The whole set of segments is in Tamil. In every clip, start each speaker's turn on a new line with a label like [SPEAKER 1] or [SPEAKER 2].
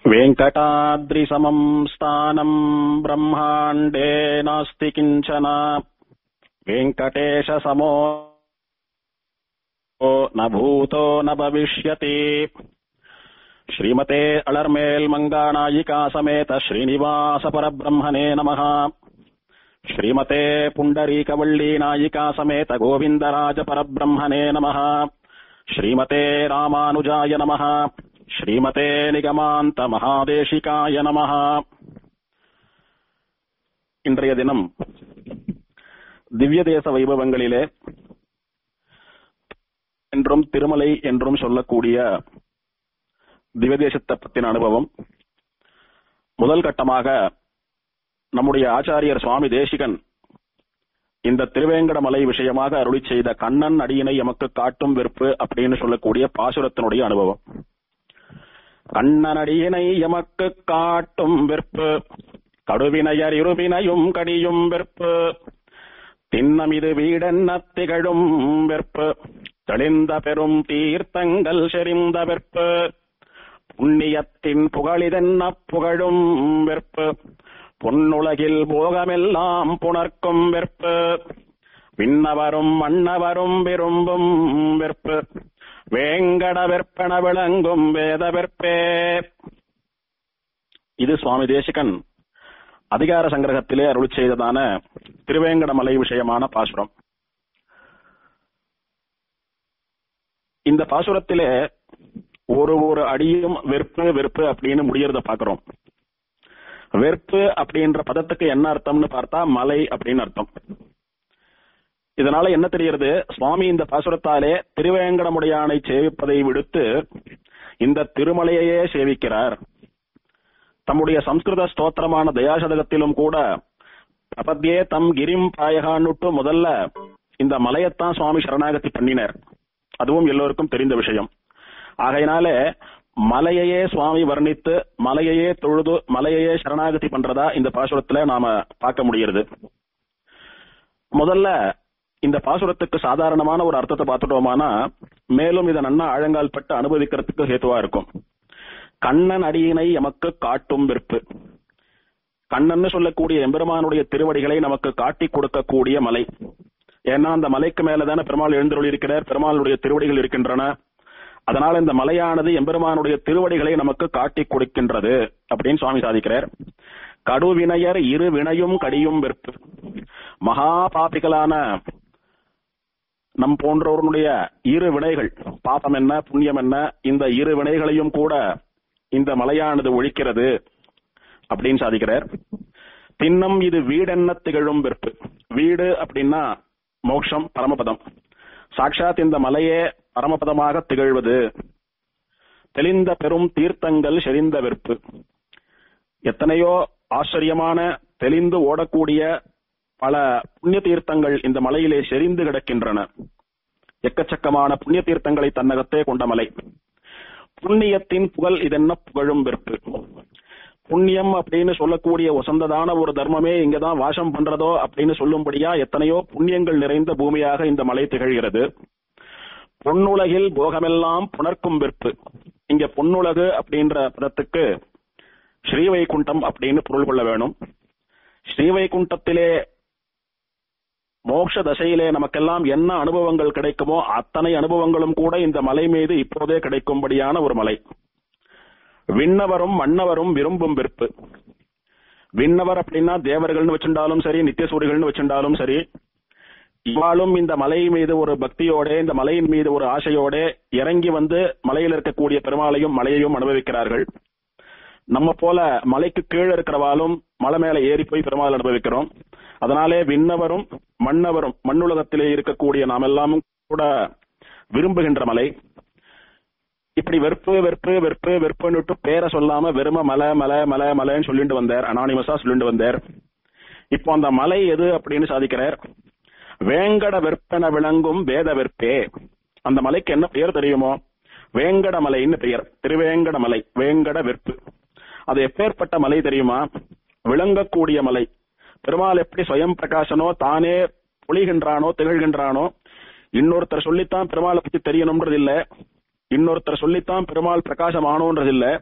[SPEAKER 1] वेङ्कटाद्रिसमम् स्थानम् ब्रह्माण्डे नास्ति किञ्चन वेङ्कटेशसमो न भूतो न भविष्यति श्रीमते अलर्मेल् मङ्गानायिका समेत श्रीनिवासपरब्रह्मणे नमः श्रीमते पुण्डरीकवल्ली नायिका समेत गोविन्दराजपरब्रह्मणे नमः श्रीमते रामानुजाय नमः श्रीमते நிகமாந்த மகாதேசிகாய நமஹ இன்றைய தினம் திவ்ய தேச வைபவங்களிலே என்றும் திருமலை என்றும் சொல்லக்கூடிய திவ்ய தேசத்தை பற்றின அனுபவம் முதல் கட்டமாக நம்முடைய ஆச்சாரியர் சுவாமி தேசிகன் இந்த திருவேங்கடமலை விஷயமாக அருளி செய்த கண்ணன் அடியினை எமக்கு காட்டும் வெறுப்பு அப்படின்னு சொல்லக்கூடிய பாசுரத்தினுடைய அனுபவம் கண்ணனடியினை எமக்கு காட்டும் வெற்பு கடுவினையர் இருவினையும் கடியும் வெற்பு திண்ணம் இது வீடென்ன திகழும் வெற்பு தெளிந்த பெரும் தீர்த்தங்கள் செறிந்த வெற்பு புண்ணியத்தின் புகழிதென்ன புகழும் வெற்பு பொன்னுலகில் போகமெல்லாம் புணர்க்கும் வெற்பு விண்ணவரும் மன்னவரும் விரும்பும் வெற்பு வேங்கட வெற்பன விளங்கும் வேத வெற்பே இது சுவாமி தேசிகன் அதிகார சங்கிரகத்திலே அருள் செய்ததான திருவேங்கடமலை விஷயமான பாசுரம் இந்த பாசுரத்திலே ஒரு ஒரு அடியும் வெறுப்பு வெறுப்பு அப்படின்னு முடியறத பாக்குறோம் வெறுப்பு அப்படின்ற பதத்துக்கு என்ன அர்த்தம்னு பார்த்தா மலை அப்படின்னு அர்த்தம் இதனால என்ன தெரிகிறது சுவாமி இந்த பாசுரத்தாலே திருவேங்கடமுடையானை சேவிப்பதை விடுத்து இந்த திருமலையையே சேவிக்கிறார் தம்முடைய சம்ஸ்கிருத ஸ்தோத்திரமான தயாசதகத்திலும் கூட பிரபத்யே தம் கிரிம் பாயகான்னுட்டு முதல்ல இந்த மலையத்தான் சுவாமி சரணாகதி பண்ணினார் அதுவும் எல்லோருக்கும் தெரிந்த விஷயம் ஆகையினாலே மலையையே சுவாமி வர்ணித்து மலையையே தொழுது மலையையே சரணாகதி பண்றதா இந்த பாசுரத்துல நாம பார்க்க முடிகிறது முதல்ல இந்த பாசுரத்துக்கு சாதாரணமான ஒரு அர்த்தத்தை பார்த்துட்டோமானா மேலும் இதை நன்னா ஆழங்கால் பட்டு அனுபவிக்கிறதுக்கு ஹேத்துவா இருக்கும் கண்ணன் அடியினை எமக்கு காட்டும் வெறுப்பு கண்ணன் சொல்லக்கூடிய எம்பெருமானுடைய திருவடிகளை நமக்கு காட்டி கொடுக்கக்கூடிய மலை ஏன்னா அந்த மலைக்கு மேலதானே பெருமாள் எழுந்தருள் இருக்கிறார் பெருமாளுடைய திருவடிகள் இருக்கின்றன அதனால இந்த மலையானது எம்பெருமானுடைய திருவடிகளை நமக்கு காட்டி கொடுக்கின்றது அப்படின்னு சுவாமி சாதிக்கிறார் கடுவினையர் இரு வினையும் கடியும் வெறுப்பு மகா பாபிகளான நம் போன்றவர்களுடைய இரு வினைகள் பாபம் என்ன புண்ணியம் என்ன இந்த இரு வினைகளையும் கூட இந்த மலையானது ஒழிக்கிறது அப்படின்னு சாதிக்கிறார் தின்னம் இது வீடென்ன திகழும் வெறுப்பு வீடு அப்படின்னா மோட்சம் பரமபதம் சாட்சாத் இந்த மலையே பரமபதமாக திகழ்வது தெளிந்த பெரும் தீர்த்தங்கள் செறிந்த வெறுப்பு எத்தனையோ ஆச்சரியமான தெளிந்து ஓடக்கூடிய பல புண்ணிய தீர்த்தங்கள் இந்த மலையிலே செறிந்து கிடக்கின்றன எக்கச்சக்கமான புண்ணிய தீர்த்தங்களை தன்னகத்தே கொண்ட மலை புண்ணியத்தின் புகழ் இதென்ன புகழும் வெறுப்பு புண்ணியம் அப்படின்னு சொல்லக்கூடிய வசந்ததான ஒரு தர்மமே இங்கதான் வாசம் பண்றதோ அப்படின்னு சொல்லும்படியா எத்தனையோ புண்ணியங்கள் நிறைந்த பூமியாக இந்த மலை திகழ்கிறது பொன்னுலகில் போகமெல்லாம் புணர்க்கும் வெறுப்பு இங்க பொன்னுலகு அப்படின்ற பதத்துக்கு ஸ்ரீவைகுண்டம் அப்படின்னு பொருள் கொள்ள வேணும் ஸ்ரீவைகுண்டத்திலே மோட்ச தசையிலே நமக்கெல்லாம் என்ன அனுபவங்கள் கிடைக்குமோ அத்தனை அனுபவங்களும் கூட இந்த மலை மீது இப்போதே கிடைக்கும்படியான ஒரு மலை விண்ணவரும் மன்னவரும் விரும்பும் வெறுப்பு விண்ணவர் அப்படின்னா தேவர்கள்னு வச்சுட்டாலும் சரி நித்தியசூரிகள்னு வச்சுட்டாலும் சரி இவாளும் இந்த மலை மீது ஒரு பக்தியோட இந்த மலையின் மீது ஒரு ஆசையோட இறங்கி வந்து மலையில் இருக்கக்கூடிய பெருமாளையும் மலையையும் அனுபவிக்கிறார்கள் நம்ம போல மலைக்கு கீழே இருக்கிறவாலும் மலை மேல ஏறி போய் பெருமாள் அனுபவிக்கிறோம் அதனாலே விண்ணவரும் மன்னவரும் மண்ணுலகத்திலே இருக்கக்கூடிய நாம் எல்லாமும் கூட விரும்புகின்ற மலை இப்படி வெறுப்பு வெறுப்பு வெறுப்பு வெறுப்புன்னுட்டு பேரை சொல்லாம வெறும மலை மலை மலை மலைன்னு சொல்லிட்டு வந்தார் அனானிமஸா சொல்லிட்டு வந்தார் இப்போ அந்த மலை எது அப்படின்னு சாதிக்கிறார் வேங்கட வெற்பன விளங்கும் வேத வெற்பே அந்த மலைக்கு என்ன பெயர் தெரியுமோ வேங்கட மலைன்னு பெயர் திருவேங்கட மலை வேங்கட வெற்பு அது எப்பேற்பட்ட மலை தெரியுமா விளங்கக்கூடிய மலை பெருமாள் எப்படி சுயம் பிரகாசனோ தானே பொழிகின்றானோ திகழ்கின்றானோ இன்னொருத்தர் சொல்லித்தான் பெருமாளை பத்தி தெரியணும்ன்றது இல்ல இன்னொருத்தர் சொல்லித்தான் பெருமாள் பிரகாசமானோன்றது இல்ல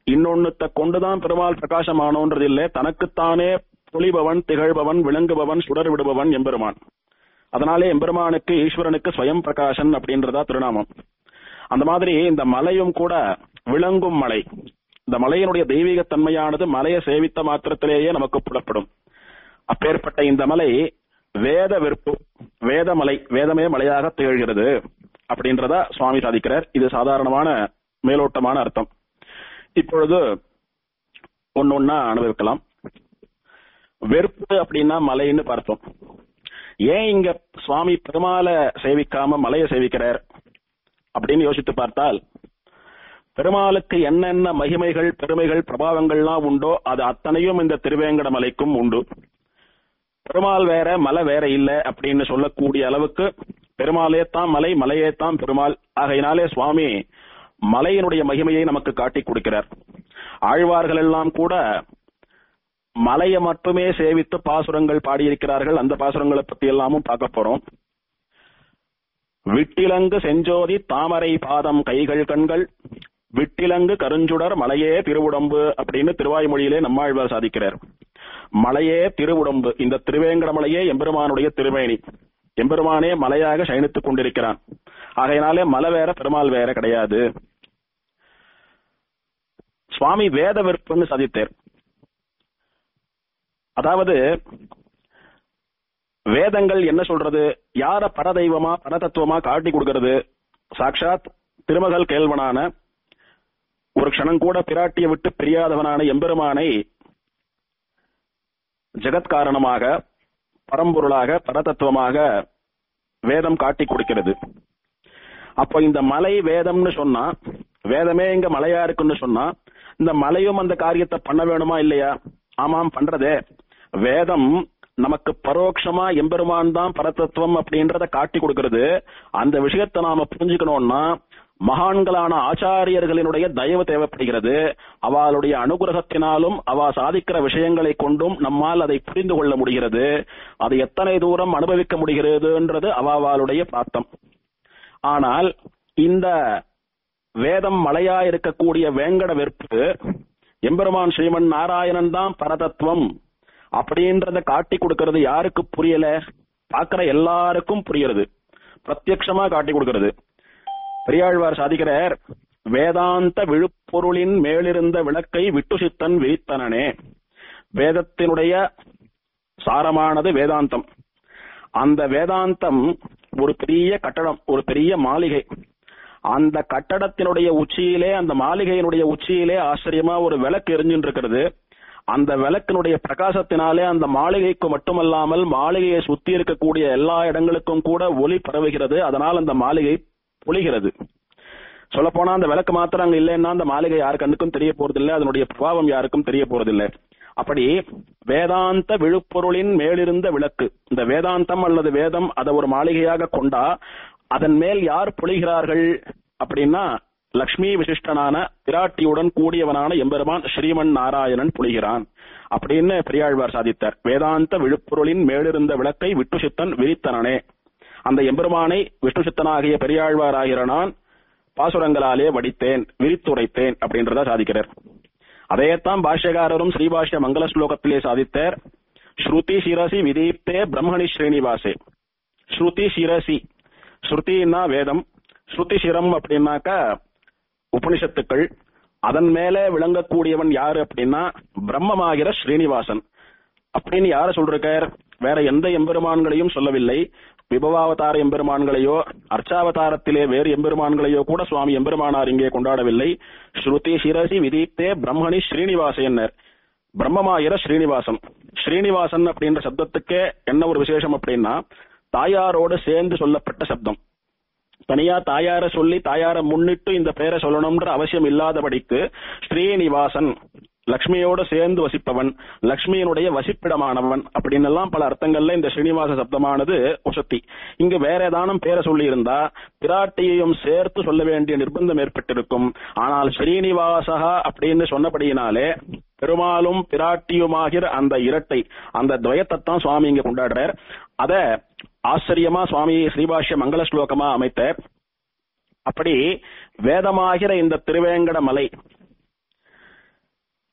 [SPEAKER 1] இன்னொன்னுத்த கொண்டுதான் பெருமாள் பிரகாசமானோன்றது இல்லை தனக்குத்தானே பொலிபவன் திகழ்பவன் விளங்குபவன் சுடர் விடுபவன் எம்பெருமான் அதனாலே எம்பெருமானுக்கு ஈஸ்வரனுக்கு ஸ்வயம் பிரகாசன் அப்படின்றதா திருநாமம் அந்த மாதிரி இந்த மலையும் கூட விளங்கும் மலை இந்த மலையினுடைய தெய்வீக தன்மையானது மலையை சேவித்த மாத்திரத்திலேயே நமக்கு புலப்படும் அப்பேற்பட்ட இந்த மலை வேத வெறுப்பு வேதமலை வேதமே மலையாக திகழ்கிறது அப்படின்றத சுவாமி சாதிக்கிறார் இது சாதாரணமான மேலோட்டமான அர்த்தம் இப்பொழுது ஒன்னொன்னா அனுபவிக்கலாம் வெறுப்பு அப்படின்னா மலைன்னு பார்த்தோம் ஏன் இங்க சுவாமி பெருமாளை சேவிக்காம மலையை சேவிக்கிறார் அப்படின்னு யோசித்து பார்த்தால் பெருமாளுக்கு என்னென்ன மகிமைகள் பெருமைகள் பிரபாவங்கள்லாம் உண்டோ அது அத்தனையும் இந்த திருவேங்கட மலைக்கும் உண்டு பெருமாள் வேற மலை வேற இல்ல அப்படின்னு சொல்லக்கூடிய அளவுக்கு பெருமாளே தான் மலை மலையே தான் பெருமாள் ஆகையினாலே சுவாமி மலையினுடைய மகிமையை நமக்கு காட்டி கொடுக்கிறார் ஆழ்வார்கள் எல்லாம் கூட மலையை மட்டுமே சேவித்து பாசுரங்கள் பாடியிருக்கிறார்கள் அந்த பாசுரங்களை பத்தி எல்லாமும் பார்க்க போறோம் விட்டிலங்கு செஞ்சோதி தாமரை பாதம் கைகள் கண்கள் விட்டிலங்கு கருஞ்சுடர் மலையே திருவுடம்பு அப்படின்னு திருவாய்மொழியிலே நம்மாழ்வார் சாதிக்கிறார் மலையே திருவுடம்பு இந்த திருவேங்கடமலையே எம்பெருமானுடைய திருவேணி எம்பெருமானே மலையாக சயனித்துக் கொண்டிருக்கிறான் ஆகையினாலே மலை வேற பெருமாள் வேற கிடையாது சுவாமி வேத வெறுப்புன்னு சாதித்தார் அதாவது வேதங்கள் என்ன சொல்றது யார பரதெய்வமா பரதத்துவமா காட்டி கொடுக்கிறது சாட்சாத் திருமகள் கேள்வனான ஒரு க்ஷணம் கூட பிராட்டியை விட்டு பிரியாதவனான எம்பெருமானை ஜெகத்காரணமாக பரம்பொருளாக பரதத்துவமாக வேதம் காட்டி கொடுக்கிறது அப்போ இந்த மலை வேதம்னு சொன்னா வேதமே இங்க மலையா இருக்குன்னு சொன்னா இந்த மலையும் அந்த காரியத்தை பண்ண வேணுமா இல்லையா ஆமாம் பண்றதே வேதம் நமக்கு பரோட்சமா எம்பெருமான் தான் பரதத்துவம் அப்படின்றத காட்டி கொடுக்கிறது அந்த விஷயத்தை நாம புரிஞ்சுக்கணும்னா மகான்களான ஆச்சாரியர்களினுடைய தயவு தேவைப்படுகிறது அவளுடைய அனுகிரகத்தினாலும் அவ சாதிக்கிற விஷயங்களை கொண்டும் நம்மால் அதை புரிந்து கொள்ள முடிகிறது அது எத்தனை தூரம் அனுபவிக்க முடிகிறதுன்றது அவளுடைய பிராப்தம் ஆனால் இந்த வேதம் மலையா இருக்கக்கூடிய வேங்கட வெறுப்பு எம்பெருமான் ஸ்ரீமன் நாராயணன் தான் பரதத்துவம் அப்படின்றத காட்டி கொடுக்கறது யாருக்கு புரியல பாக்குற எல்லாருக்கும் புரியுறது பிரத்யக்ஷமா காட்டி கொடுக்கிறது பெரியாழ்வார் சாதிக்கிறார் வேதாந்த விழுப்பொருளின் மேலிருந்த விளக்கை விட்டு சித்தன் விரித்தனனே வேதத்தினுடைய சாரமானது வேதாந்தம் அந்த வேதாந்தம் ஒரு பெரிய கட்டடம் ஒரு பெரிய மாளிகை அந்த கட்டடத்தினுடைய உச்சியிலே அந்த மாளிகையினுடைய உச்சியிலே ஆச்சரியமா ஒரு விளக்கு எரிஞ்சுட்டு இருக்கிறது அந்த விளக்கினுடைய பிரகாசத்தினாலே அந்த மாளிகைக்கு மட்டுமல்லாமல் மாளிகையை சுத்தி இருக்கக்கூடிய எல்லா இடங்களுக்கும் கூட ஒளி பரவுகிறது அதனால் அந்த மாளிகை பொழிகிறது சொல்ல போனா அந்த விளக்கு மாத்திரம் அங்க இல்லைன்னா அந்த மாளிகை யாரு கண்ணுக்கும் தெரிய போறதில்லை அதனுடைய பிரபாவம் யாருக்கும் தெரிய போறதில்லை அப்படி வேதாந்த விழுப்பொருளின் மேலிருந்த விளக்கு இந்த வேதாந்தம் அல்லது வேதம் அதை ஒரு மாளிகையாக கொண்டா அதன் மேல் யார் பொழிகிறார்கள் அப்படின்னா லக்ஷ்மி விசிஷ்டனான பிராட்டியுடன் கூடியவனான எம்பெருமான் ஸ்ரீமன் நாராயணன் புலிகிறான் அப்படின்னு பெரியாழ்வார் சாதித்தார் வேதாந்த விழுப்பொருளின் மேலிருந்த விளக்கை விட்டு சித்தன் விரித்தனனே அந்த எம்பெருமானை விஷ்ணு சித்தனாகிய பெரியாழ்வார் ஆகிற நான் பாசுரங்களாலே வடித்தேன் விரித்துரைத்தேன் அப்படின்றத சாதிக்கிறார் அதையத்தான் பாஷ்யகாரரும் ஸ்ரீபாஷ்ய மங்கள ஸ்லோகத்திலே சாதித்தார் ஸ்ருதி சிரசி விதீப்தே பிரம்மணி ஸ்ரீனிவாசே ஸ்ருதி சிரசி ஸ்ருதினா வேதம் ஸ்ருதி சிரம் அப்படின்னாக்கா உபனிஷத்துக்கள் அதன் மேலே விளங்கக்கூடியவன் யாரு அப்படின்னா பிரம்மமாகிற ஸ்ரீனிவாசன் அப்படின்னு யார சொல்றார் வேற எந்த எம்பெருமான்களையும் சொல்லவில்லை விபவாவதார எம்பெருமான்களையோ அர்ச்சாவதாரத்திலே வேறு எம்பெருமான்களையோ கூட சுவாமி எம்பெருமானார் இங்கே கொண்டாடவில்லை ஸ்ருதி சிரசி விதித்தே பிரம்மணி ஸ்ரீனிவாசன்னர் பிரம்மமாயிர ஸ்ரீனிவாசன் ஸ்ரீனிவாசன் அப்படின்ற சப்தத்துக்கே என்ன ஒரு விசேஷம் அப்படின்னா தாயாரோடு சேர்ந்து சொல்லப்பட்ட சப்தம் தனியா தாயார சொல்லி தாயார முன்னிட்டு இந்த பெயரை சொல்லணும்ன்ற அவசியம் இல்லாதபடிக்கு ஸ்ரீனிவாசன் லக்ஷ்மியோடு சேர்ந்து வசிப்பவன் லக்ஷ்மியினுடைய வசிப்பிடமானவன் அப்படின்னு எல்லாம் பல அர்த்தங்கள்ல இந்த ஸ்ரீனிவாச சப்தமானது உசத்தி இங்கு வேற ஏதானும் பேரை சொல்லி இருந்தா பிராட்டியையும் சேர்த்து சொல்ல வேண்டிய நிர்பந்தம் ஏற்பட்டிருக்கும் ஆனால் ஸ்ரீனிவாசகா அப்படின்னு சொன்னபடியினாலே பெருமாளும் பிராட்டியுமாகிற அந்த இரட்டை அந்த துவயத்தை தான் சுவாமி இங்க கொண்டாடுறார் அத ஆச்சரியமா சுவாமி ஸ்ரீபாஷ்ய மங்கள ஸ்லோகமா அமைத்த அப்படி வேதமாகிற இந்த திருவேங்கட மலை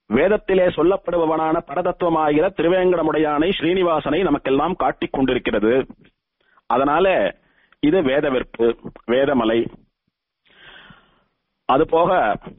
[SPEAKER 1] வேதத்திலே சொல்லப்படுபவனான பரதத்துவமாகிற திருவேங்கடமுடையானை ஸ்ரீனிவாசனை நமக்கெல்லாம் காட்டிக் கொண்டிருக்கிறது அதனால இது வேத வெற்பு வேதமலை அது போக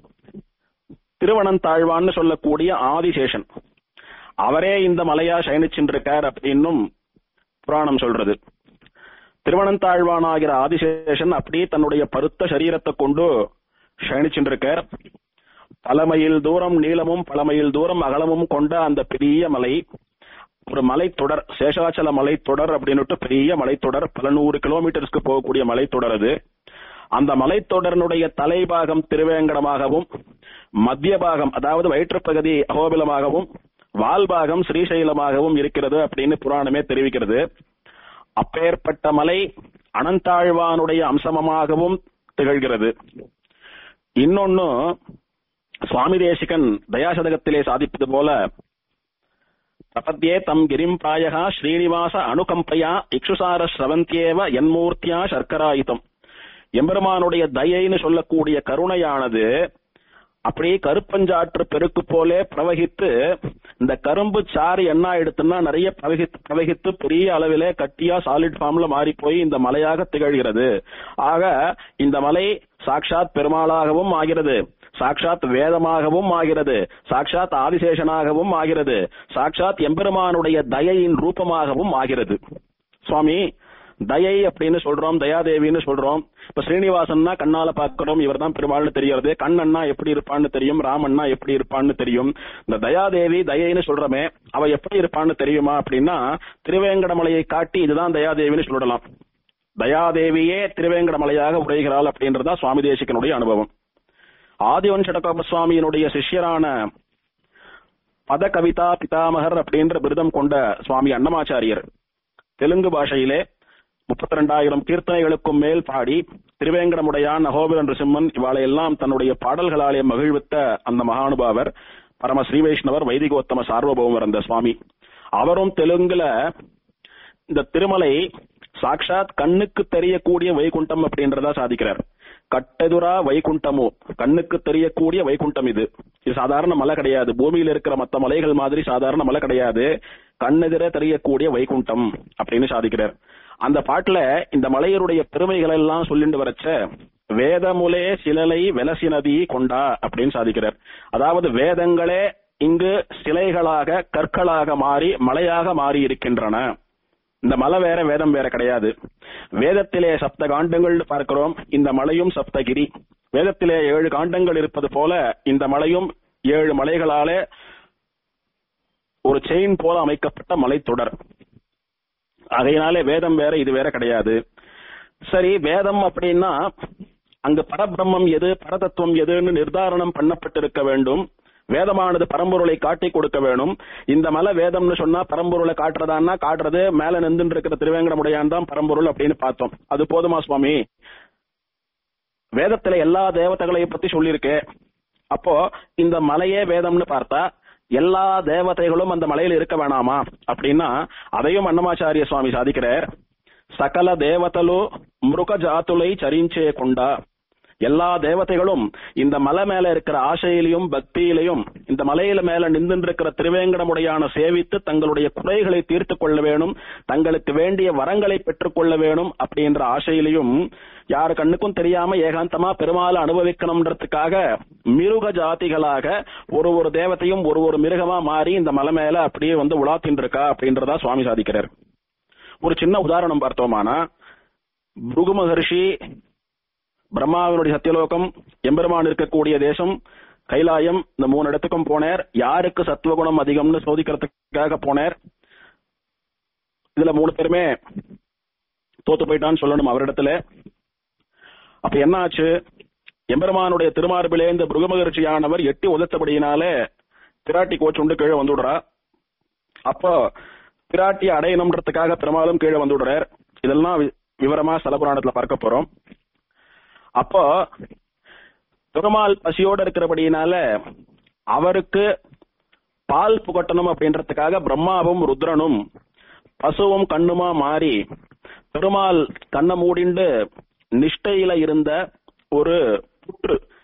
[SPEAKER 1] திருவனந்தாழ்வான்னு சொல்லக்கூடிய ஆதிசேஷன் அவரே இந்த மலையா சயனிச்சுருக்கார் அப்படின்னும் புராணம் சொல்றது திருவனந்தாழ்வானாகிற ஆதிசேஷன் அப்படியே தன்னுடைய பருத்த சரீரத்தை கொண்டு சயனிச்சுருக்கார் பல மைல் தூரம் நீளமும் பல மைல் தூரம் அகலமும் கொண்ட அந்த பெரிய மலை ஒரு மலைத்தொடர் சேஷாச்சல மலைத்தொடர் அப்படின்னுட்டு பெரிய மலைத்தொடர் பல நூறு கிலோமீட்டர்ஸ்க்கு போகக்கூடிய மலைத்தொடர் அது அந்த மலைத்தொடரினுடைய தலைபாகம் திருவேங்கடமாகவும் மத்திய பாகம் அதாவது வயிற்றுப்பகுதி அகோபிலமாகவும் வால்பாகம் ஸ்ரீசைலமாகவும் இருக்கிறது அப்படின்னு புராணமே தெரிவிக்கிறது அப்பேற்பட்ட மலை அனந்தாழ்வானுடைய அம்சமமாகவும் திகழ்கிறது இன்னொன்னு சுவாமி தேசிகன் தயாசதகத்திலே சாதிப்பது போல பிரபத்யே தம் கிரிம் பிராயகா ஸ்ரீனிவாச அணுகம்பையா இக்ஷுசார ஸ்ரவந்தியேவ என்மூர்த்தியா சர்க்கராயுதம் எம்பெருமானுடைய தயைன்னு சொல்லக்கூடிய கருணையானது அப்படியே கருப்பஞ்சாற்று பெருக்கு போலே பிரவகித்து இந்த கரும்பு சாறு என்ன ஆயிடுத்துன்னா நிறைய பிரவகித்து பிரவகித்து பெரிய அளவிலே கட்டியா சாலிட் ஃபார்ம்ல மாறி போய் இந்த மலையாக திகழ்கிறது ஆக இந்த மலை சாட்சாத் பெருமாளாகவும் ஆகிறது சாட்சாத் வேதமாகவும் ஆகிறது சாட்சாத் ஆதிசேஷனாகவும் ஆகிறது சாட்சாத் எம்பெருமானுடைய தயையின் ரூபமாகவும் ஆகிறது சுவாமி தயை அப்படின்னு சொல்றோம் தயாதேவின்னு சொல்றோம் இப்ப ஸ்ரீனிவாசன்னா கண்ணால பாக்குறோம் இவர் தான் பெருமாள்னு தெரியறது கண்ணன்னா எப்படி இருப்பான்னு தெரியும் ராமண்ணா எப்படி இருப்பான்னு தெரியும் இந்த தயாதேவி தயைன்னு சொல்றோமே அவ எப்படி இருப்பான்னு தெரியுமா அப்படின்னா திருவேங்கடமலையை காட்டி இதுதான் தயாதேவின்னு சொல்லலாம் தயாதேவியே திருவேங்கடமலையாக உரைகிறாள் அப்படின்றதா சுவாமி தேசிகனுடைய அனுபவம் ஆதிவன் சடகோப சுவாமியினுடைய சிஷ்யரான பத கவிதா பிதாமகர் அப்படின்ற விருதம் கொண்ட சுவாமி அன்னமாச்சாரியர் தெலுங்கு பாஷையிலே முப்பத்தி ரெண்டாயிரம் கீர்த்தனைகளுக்கும் மேல் பாடி திருவேங்கடமுடையான் நகோபுரன் ரிசிம்மன் இவாளை எல்லாம் தன்னுடைய பாடல்களாலே மகிழ்வித்த அந்த மகானுபாவர் பரம ஸ்ரீ வைஷ்ணவர் வைதிகோத்தம சார்வபௌமர் அந்த சுவாமி அவரும் தெலுங்குல இந்த திருமலை சாட்சாத் கண்ணுக்கு தெரியக்கூடிய வைகுண்டம் அப்படின்றதா சாதிக்கிறார் கட்டெதுரா வைகுண்டமோ கண்ணுக்கு தெரியக்கூடிய வைகுண்டம் இது இது சாதாரண மலை கிடையாது பூமியில இருக்கிற மத்த மலைகள் மாதிரி சாதாரண மலை கிடையாது கண்ணெதிர தெரியக்கூடிய வைகுண்டம் அப்படின்னு சாதிக்கிறார் அந்த பாட்டுல இந்த மலையருடைய பெருமைகள் எல்லாம் சொல்லிட்டு வரச்ச வேதமுலே சிலலை வெலசினதி கொண்டா அப்படின்னு சாதிக்கிறார் அதாவது வேதங்களே இங்கு சிலைகளாக கற்களாக மாறி மலையாக மாறி இருக்கின்றன இந்த மலை வேற வேதம் வேற கிடையாது வேதத்திலே சப்த காண்டங்கள் பார்க்கிறோம் இந்த மலையும் சப்தகிரி வேதத்திலே ஏழு காண்டங்கள் இருப்பது போல இந்த மலையும் ஏழு மலைகளாலே ஒரு செயின் போல அமைக்கப்பட்ட மலைத்தொடர் அதையினாலே வேதம் வேற இது வேற கிடையாது சரி வேதம் அப்படின்னா அங்கு பரபிரம்மம் எது பரதத்துவம் எதுன்னு நிர்தாரணம் பண்ணப்பட்டிருக்க வேண்டும் வேதமானது பரம்பொருளை காட்டி கொடுக்க வேணும் இந்த மலை வேதம்னு சொன்னா பரம்பொருளை காட்டுறதான்னா காட்டுறது மேல நின்று இருக்கிற திருவேங்கடமுடையான் தான் பரம்பொருள் அப்படின்னு பார்த்தோம் அது போதுமா சுவாமி வேதத்துல எல்லா தேவதைகளையும் பத்தி சொல்லியிருக்கு அப்போ இந்த மலையே வேதம்னு பார்த்தா எல்லா தேவதைகளும் அந்த மலையில இருக்க வேணாமா அப்படின்னா அதையும் அன்னமாச்சாரிய சுவாமி சாதிக்கிறார் சகல தேவதலு மிருக ஜாத்துலை சரிஞ்சே கொண்டா எல்லா தேவதைகளும் இந்த மலை மேல இருக்கிற ஆசையிலையும் பக்தியிலையும் இந்த மலையில மேல நின்று இருக்கிற திருவேங்கடமுடையான சேவித்து தங்களுடைய குறைகளை தீர்த்து கொள்ள வேணும் தங்களுக்கு வேண்டிய வரங்களை பெற்றுக்கொள்ள வேணும் அப்படின்ற ஆசையிலையும் யாரு கண்ணுக்கும் தெரியாம ஏகாந்தமா பெருமாள் அனுபவிக்கணும்ன்றதுக்காக மிருக ஜாதிகளாக ஒரு ஒரு தேவத்தையும் ஒரு ஒரு மிருகமா மாறி இந்த மலை மேல அப்படியே வந்து உலாத்தின் இருக்கா அப்படின்றதா சுவாமி சாதிக்கிறார் ஒரு சின்ன உதாரணம் பார்த்தோமானா புருகு மகர்ஷி பிரம்மாவினுடைய சத்தியலோகம் எம்பெருமான் இருக்கக்கூடிய தேசம் கைலாயம் இந்த மூணு இடத்துக்கும் போனார் யாருக்கு சத்துவகுணம் அதிகம்னு சோதிக்கிறதுக்காக போனார் இதுல மூணு பேருமே தோத்து போயிட்டான்னு சொல்லணும் அவரிடத்துல அப்ப என்ன ஆச்சு எம்பெருமானுடைய திருமார்பிலே இந்த புருகமகர்ச்சியானவர் எட்டி உதத்தபடியினால பிராட்டி கோச்சுண்டு கீழே வந்துடுறா அப்போ பிராட்டியை அடையணும்ன்றதுக்காக பெருமாளும் கீழே வந்துடுறார் இதெல்லாம் வி- விவரமா ஸ்தலபுராணத்துல பார்க்க போறோம் அப்போ பெருமாள் பசியோட இருக்கிறபடியினால அவருக்கு பால் புகட்டணும் அப்படின்றதுக்காக பிரம்மாவும் ருத்ரனும் பசுவும் கண்ணுமா மாறி பெருமாள் கண்ணை மூடிண்டு நிஷ்டையில இருந்த ஒரு புற்று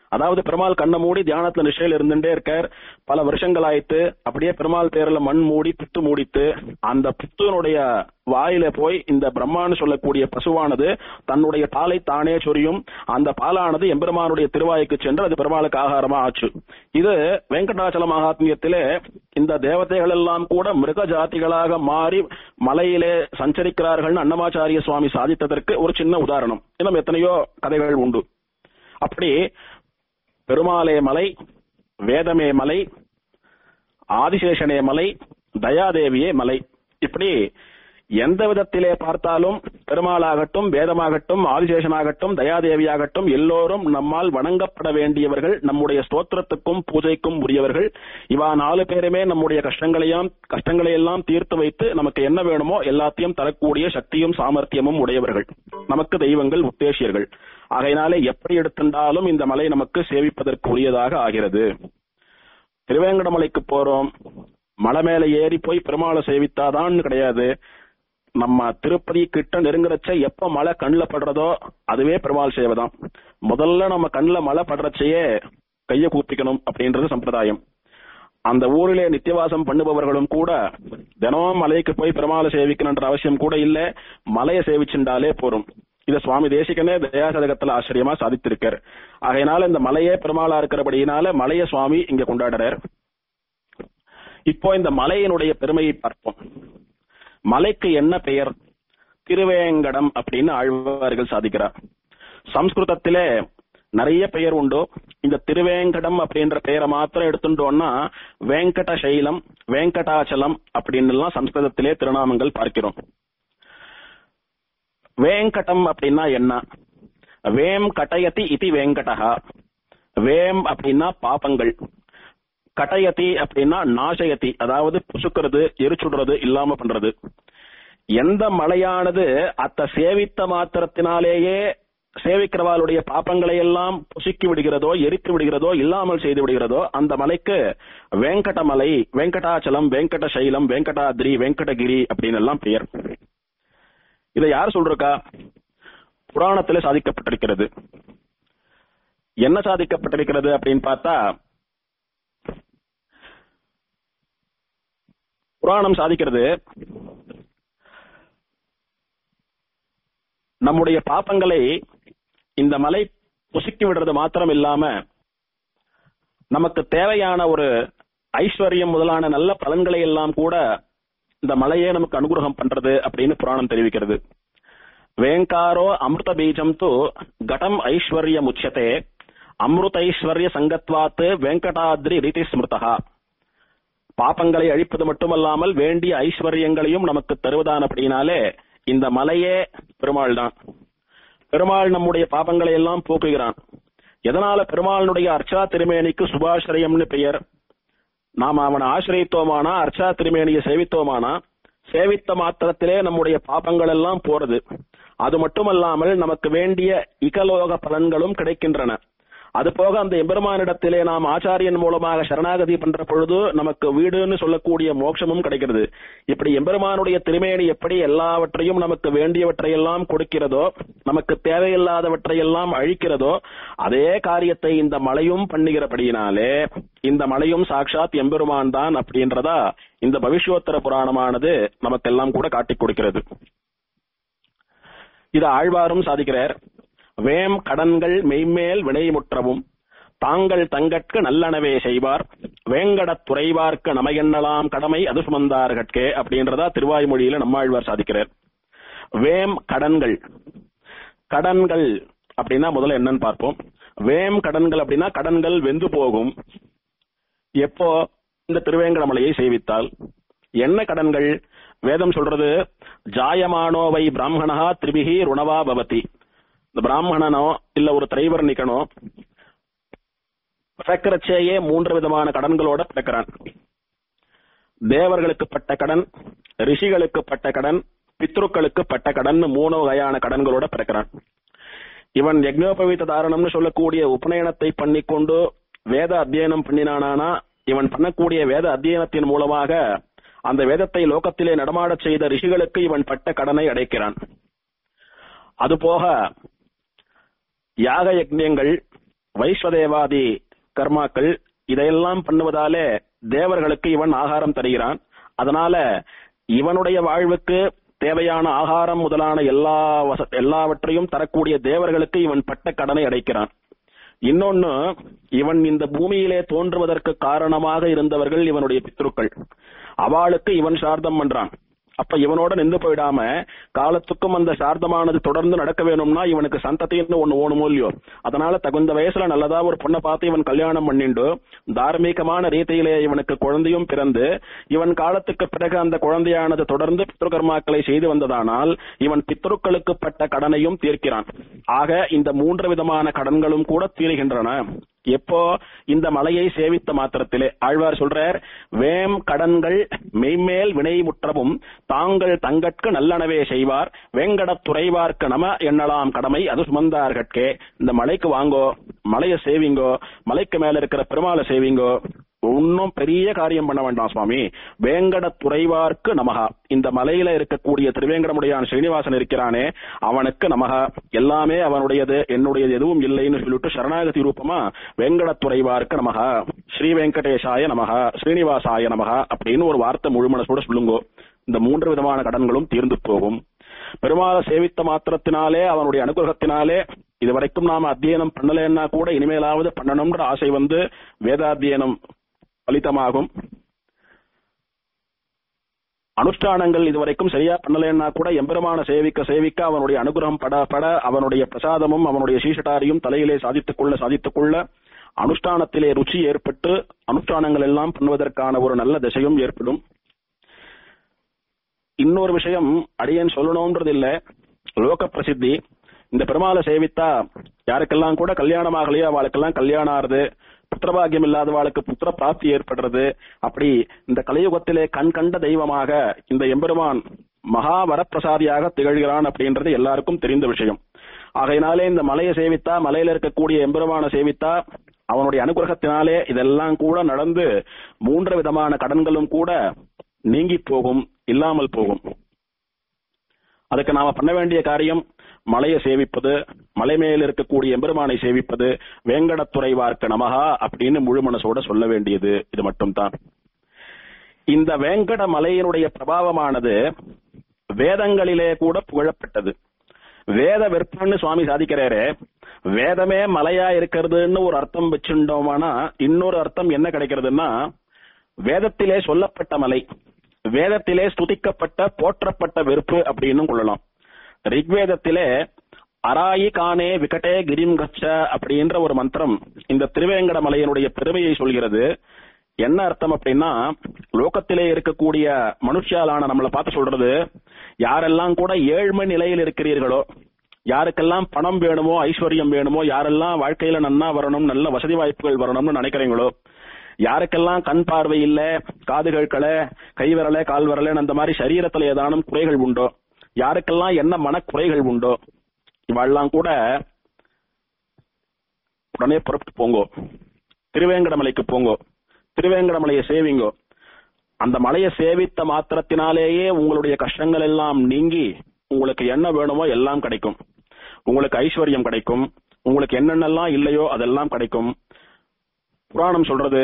[SPEAKER 1] அதாவது பெருமாள் கண்ணை மூடி தியானத்துல நிஷ்டையில இருந்துட்டே இருக்கார் பல வருஷங்கள் ஆயிட்டு அப்படியே பெருமாள் பேர்ல மண் மூடி புத்து மூடித்து அந்த புத்துனுடைய வாயில போய் இந்த பிரம்மான்னு சொல்லக்கூடிய பசுவானது தன்னுடைய பாலை தானே சொரியும் அந்த பாலானது எம்பெருமானுடைய திருவாய்க்கு சென்று அது பெருமாளுக்கு ஆகாரமா ஆச்சு இது வெங்கடாச்சல மகாத்மியத்திலே இந்த தேவதைகள் எல்லாம் கூட மிருக ஜாதிகளாக மாறி மலையிலே சஞ்சரிக்கிறார்கள் அன்னமாச்சாரிய சுவாமி சாதித்ததற்கு ஒரு சின்ன உதாரணம் இன்னும் எத்தனையோ கதைகள் உண்டு அப்படி பெருமாளே மலை வேதமே மலை ஆதிசேஷனே மலை தயாதேவியே மலை இப்படி எந்த விதத்திலே பார்த்தாலும் பெருமாளாகட்டும் வேதமாகட்டும் ஆதிசேஷனாகட்டும் தயாதேவியாகட்டும் எல்லோரும் நம்மால் வணங்கப்பட வேண்டியவர்கள் நம்முடைய ஸ்தோத்திரத்துக்கும் பூஜைக்கும் உரியவர்கள் இவா நாலு பேருமே நம்முடைய கஷ்டங்களையும் கஷ்டங்களை எல்லாம் தீர்த்து வைத்து நமக்கு என்ன வேணுமோ எல்லாத்தையும் தரக்கூடிய சக்தியும் சாமர்த்தியமும் உடையவர்கள் நமக்கு தெய்வங்கள் உத்தேசியர்கள் ஆகையினாலே எப்படி எடுத்திருந்தாலும் இந்த மலை நமக்கு சேவிப்பதற்கு உரியதாக ஆகிறது திருவேங்கடமலைக்கு போறோம் மலை மேல ஏறி போய் பெருமாளை சேவித்தாதான் கிடையாது நம்ம திருப்பதி கிட்ட நெருங்குறச்ச எப்ப மழை கண்ணுல படுறதோ அதுவே பெருமாள் சேவைதான் முதல்ல நம்ம கண்ணுல மழை படுறச்சையே கைய கூப்பிக்கணும் அப்படின்றது சம்பிரதாயம் அந்த ஊரிலே நித்தியவாசம் பண்ணுபவர்களும் கூட தினமும் மலைக்கு போய் பெருமாளை சேவிக்கணுன்ற அவசியம் கூட இல்ல மலையை சேவிச்சுண்டாலே போரும் இத சுவாமி தேசிகனே தயாசதகத்துல ஆச்சரியமா சாதித்திருக்கார் ஆகையினால இந்த மலையே பெருமாளா இருக்கிறபடியினால மலைய சுவாமி இங்க கொண்டாடுறார் இப்போ இந்த மலையினுடைய பெருமையை பார்ப்போம் மலைக்கு என்ன பெயர் திருவேங்கடம் அப்படின்னு ஆழ்வார்கள் சாதிக்கிறார் சம்ஸ்கிருதத்திலே நிறைய பெயர் உண்டு இந்த திருவேங்கடம் அப்படின்ற பெயரை மாத்திரம் எடுத்துட்டோம்னா வேங்கட சைலம் வேங்கடாச்சலம் அப்படின்னு எல்லாம் சம்ஸ்கிருதத்திலே திருநாமங்கள் பார்க்கிறோம் வேங்கடம் அப்படின்னா என்ன வேம் கட்டயதி இதி வேங்கடகா வேம் அப்படின்னா பாபங்கள் கட்டயதி அப்படின்னா நாசயதி அதாவது புசுக்கிறது எரிச்சுடுறது இல்லாம பண்றது எந்த மலையானது அத்த சேவித்த மாத்திரத்தினாலேயே சேவிக்கிறவாளுடைய பாப்பங்களை எல்லாம் புசுக்கி விடுகிறதோ எரித்து விடுகிறதோ இல்லாமல் செய்து விடுகிறதோ அந்த மலைக்கு வெங்கட மலை வெங்கடாச்சலம் வெங்கட சைலம் வெங்கடாத்ரி வெங்கடகிரி அப்படின்னு எல்லாம் பெயர் இதை யார் சொல்றா புராணத்திலே சாதிக்கப்பட்டிருக்கிறது என்ன சாதிக்கப்பட்டிருக்கிறது அப்படின்னு பார்த்தா புராணம் சாதிக்கிறது நம்முடைய பாப்பங்களை இந்த மலை புசுக்கி விடுறது மாத்திரம் இல்லாம நமக்கு தேவையான ஒரு ஐஸ்வர்யம் முதலான நல்ல பலன்களை எல்லாம் கூட இந்த மலையே நமக்கு அனுகிரகம் பண்றது அப்படின்னு புராணம் தெரிவிக்கிறது வேங்காரோ அமிர்த பீஜம் து கடம் ஐஸ்வர்ய முச்சதே அமிர்தைஸ்வர்ய சங்கத்வாத்து வெங்கடாத்ரி ரீதி ஸ்மிருதா பாப்பங்களை அழிப்பது மட்டுமல்லாமல் வேண்டிய ஐஸ்வர்யங்களையும் நமக்கு தருவதானபடினாலே இந்த மலையே பெருமாள் தான் பெருமாள் நம்முடைய பாபங்களை எல்லாம் போக்குகிறான் எதனால பெருமாளுடைய அர்ச்சா திருமேனிக்கு சுபாசிரயம்னு பெயர் நாம் அவனை ஆசிரியத்தோமானா அர்ச்சா திருமேனியை சேவித்தோமானா சேவித்த மாத்திரத்திலே நம்முடைய பாபங்கள் எல்லாம் போறது அது மட்டுமல்லாமல் நமக்கு வேண்டிய இகலோக பலன்களும் கிடைக்கின்றன அது போக அந்த எம்பெருமானிடத்திலே நாம் ஆச்சாரியன் மூலமாக சரணாகதி பண்ற பொழுது நமக்கு வீடுன்னு சொல்லக்கூடிய மோட்சமும் கிடைக்கிறது இப்படி எம்பெருமானுடைய திருமேனி எப்படி எல்லாவற்றையும் நமக்கு வேண்டியவற்றையெல்லாம் கொடுக்கிறதோ நமக்கு தேவையில்லாதவற்றையெல்லாம் அழிக்கிறதோ அதே காரியத்தை இந்த மலையும் பண்ணுகிறபடியினாலே இந்த மலையும் சாட்சாத் எம்பெருமான் தான் அப்படின்றதா இந்த பவிஷ்யோத்தர புராணமானது நமக்கெல்லாம் கூட காட்டிக் கொடுக்கிறது இது ஆழ்வாரும் சாதிக்கிறார் வேம் கடன்கள் மெய்மேல் வினைமுற்றவும் தாங்கள் தங்கட்கு நல்லனவே செய்வார் வேங்கடத் துறைவார்க்கு நமையெண்ணலாம் கடமை அது சுமந்தார்கட்கே அப்படின்றதா திருவாய்மொழியில நம்மாழ்வார் சாதிக்கிறார் வேம் கடன்கள் கடன்கள் அப்படின்னா முதல்ல என்னன்னு பார்ப்போம் வேம் கடன்கள் அப்படின்னா கடன்கள் வெந்து போகும் எப்போ இந்த திருவேங்கடமலையை சேவித்தால் என்ன கடன்கள் வேதம் சொல்றது ஜாயமானோவை பிராமணா திரிபிகி ருணவா பவதி இந்த பிராமணனோ இல்ல ஒரு திரைவர்ணிக்கனோ பிறக்கிறச்சேயே மூன்று விதமான கடன்களோட பிறக்கிறான் தேவர்களுக்கு பட்ட கடன் ரிஷிகளுக்கு பட்ட கடன் பித்ருக்களுக்கு பட்ட கடன் மூணு வகையான கடன்களோட பிறக்கிறான் இவன் யக்னோபவீத தாரணம்னு சொல்லக்கூடிய உபநயனத்தை பண்ணிக்கொண்டு வேத அத்தியனம் பண்ணினானா இவன் பண்ணக்கூடிய வேத அத்தியனத்தின் மூலமாக அந்த வேதத்தை லோகத்திலே நடமாடச் செய்த ரிஷிகளுக்கு இவன் பட்ட கடனை அடைக்கிறான் அதுபோக யாக யஜ்யங்கள் வைஸ்வதேவாதி கர்மாக்கள் இதையெல்லாம் பண்ணுவதாலே தேவர்களுக்கு இவன் ஆகாரம் தருகிறான் அதனால இவனுடைய வாழ்வுக்கு தேவையான ஆகாரம் முதலான எல்லா வச எல்லாவற்றையும் தரக்கூடிய தேவர்களுக்கு இவன் பட்ட கடனை அடைக்கிறான் இன்னொன்னு இவன் இந்த பூமியிலே தோன்றுவதற்கு காரணமாக இருந்தவர்கள் இவனுடைய பித்ருக்கள் அவளுக்கு இவன் சார்தம் பண்றான் அப்ப இவனோட நின்று போயிடாம காலத்துக்கும் அந்த சார்தமானது தொடர்ந்து நடக்க வேணும்னா இவனுக்கு சந்ததின்னு ஒண்ணு ஓணுமோ இல்லையோ அதனால தகுந்த வயசுல நல்லதா ஒரு பொண்ணை பார்த்து இவன் கல்யாணம் பண்ணிண்டு தார்மீகமான ரீதியிலே இவனுக்கு குழந்தையும் பிறந்து இவன் காலத்துக்கு பிறகு அந்த குழந்தையானது தொடர்ந்து பித்ருகர்மாக்களை செய்து வந்ததானால் இவன் பித்ருக்களுக்கு பட்ட கடனையும் தீர்க்கிறான் ஆக இந்த மூன்று விதமான கடன்களும் கூட தீருகின்றன எப்போ இந்த மலையை சேவித்த மாத்திரத்திலே ஆழ்வார் சொல்றார் வேம் கடன்கள் மெய்மேல் வினை முற்றவும் தாங்கள் தங்கட்கு நல்லனவே செய்வார் வேங்கடத் துறைவார்க்கு நம எண்ணலாம் கடமை அது சுமந்தார்கட்கே இந்த மலைக்கு வாங்கோ மலையை சேவிங்கோ மலைக்கு மேல இருக்கிற பெருமாளை சேவிங்கோ ஒன்னும் பெரிய காரியம் பண்ண வேண்டாம் சுவாமி வேங்கட துறைவார்க்கு நமகா இந்த மலையில இருக்கக்கூடிய திருவேங்கடமுடையான் ஸ்ரீனிவாசன் இருக்கிறானே அவனுக்கு நமகா எல்லாமே அவனுடையது என்னுடையது எதுவும் இல்லைன்னு சொல்லிட்டு சரணாகதி ரூபமா வேங்கட துறைவார்க்கு நமகா ஸ்ரீ வெங்கடேசாய நமகா ஸ்ரீனிவாசாய நமகா அப்படின்னு ஒரு வார்த்தை முழுமனசோட சொல்லுங்கோ இந்த மூன்று விதமான கடன்களும் தீர்ந்து போகும் பெருமாளை சேவித்த மாத்திரத்தினாலே அவனுடைய அனுகிரகத்தினாலே இதுவரைக்கும் நாம அத்தியனம் பண்ணலைன்னா கூட இனிமேலாவது பண்ணணும்ன்ற ஆசை வந்து வேதாத்தியனம் பலிதமாகும் அனுஷ்டானங்கள் இதுவரைக்கும் சரியா பண்ணலைன்னா கூட எம்பெருமான சேவிக்க சேவிக்க அவனுடைய அனுகிரகம் பட பட அவனுடைய பிரசாதமும் அவனுடைய சீஷட்டாரியும் தலையிலே சாதித்துக் கொள்ள சாதித்துக் கொள்ள அனுஷ்டானத்திலே ருச்சி ஏற்பட்டு அனுஷ்டானங்கள் எல்லாம் பண்ணுவதற்கான ஒரு நல்ல திசையும் ஏற்படும் இன்னொரு விஷயம் அடியேன் சொல்லணும்ன்றது இல்ல லோக பிரசித்தி இந்த பெருமாளை சேவித்தா யாருக்கெல்லாம் கூட கல்யாணம் ஆகலையோ அவளுக்கெல்லாம் கல்யாணம் ஆறுது புத்திரபாகியம் இல்லாதவாளுக்கு புத்திர பிராப்தி ஏற்படுறது அப்படி இந்த கலியுகத்திலே கண் கண்ட தெய்வமாக இந்த எம்பெருமான் மகா வரப்பிரசாதியாக திகழ்கிறான் அப்படின்றது எல்லாருக்கும் தெரிந்த விஷயம் ஆகையினாலே இந்த மலையை சேவித்தா மலையில இருக்கக்கூடிய எம்பெருமான சேவித்தா அவனுடைய அனுகிரகத்தினாலே இதெல்லாம் கூட நடந்து மூன்று விதமான கடன்களும் கூட நீங்கி போகும் இல்லாமல் போகும் அதுக்கு நாம பண்ண வேண்டிய காரியம் மலையை சேவிப்பது மலை மேல் இருக்கக்கூடிய எம்பெருமானை சேவிப்பது வேங்கடத்துறைவார்க்க நமகா அப்படின்னு முழு மனசோட சொல்ல வேண்டியது இது மட்டும்தான் இந்த வேங்கட மலையினுடைய பிரபாவமானது வேதங்களிலே கூட புகழப்பட்டது வேத வெற்பன்னு சுவாமி சாதிக்கிறாரு வேதமே மலையா இருக்கிறதுன்னு ஒரு அர்த்தம் வச்சுட்டோமானா இன்னொரு அர்த்தம் என்ன கிடைக்கிறதுன்னா வேதத்திலே சொல்லப்பட்ட மலை வேதத்திலே ஸ்துதிக்கப்பட்ட போற்றப்பட்ட வெறுப்பு அப்படின்னு கொள்ளலாம் ரிக்வேதத்திலே அராயி கானே விகடே கிரிம் கச்ச அப்படின்ற ஒரு மந்திரம் இந்த திருவேங்கட மலையினுடைய பெருமையை சொல்கிறது என்ன அர்த்தம் அப்படின்னா லோகத்திலே இருக்கக்கூடிய மனுஷியாலான நம்மளை பார்த்து சொல்றது யாரெல்லாம் கூட ஏழ்மை நிலையில் இருக்கிறீர்களோ யாருக்கெல்லாம் பணம் வேணுமோ ஐஸ்வர்யம் வேணுமோ யாரெல்லாம் வாழ்க்கையில நன்னா வரணும் நல்ல வசதி வாய்ப்புகள் வரணும்னு நினைக்கிறீங்களோ யாருக்கெல்லாம் கண் பார்வை இல்ல காதுகள் கலை கை விரல கால் விரலன்னு அந்த மாதிரி சரீரத்துல ஏதானும் குறைகள் உண்டோ யாருக்கெல்லாம் என்ன மனக்குறைகள் உண்டோ இவாள்லாம் கூட உடனே புறப்பட்டு போங்கோ திருவேங்கடமலைக்கு போங்கோ திருவேங்கடமலையை சேவிங்கோ அந்த மலையை சேவித்த மாத்திரத்தினாலேயே உங்களுடைய கஷ்டங்கள் எல்லாம் நீங்கி உங்களுக்கு என்ன வேணுமோ எல்லாம் கிடைக்கும் உங்களுக்கு ஐஸ்வர்யம் கிடைக்கும் உங்களுக்கு என்னென்னலாம் இல்லையோ அதெல்லாம் கிடைக்கும் புராணம் சொல்றது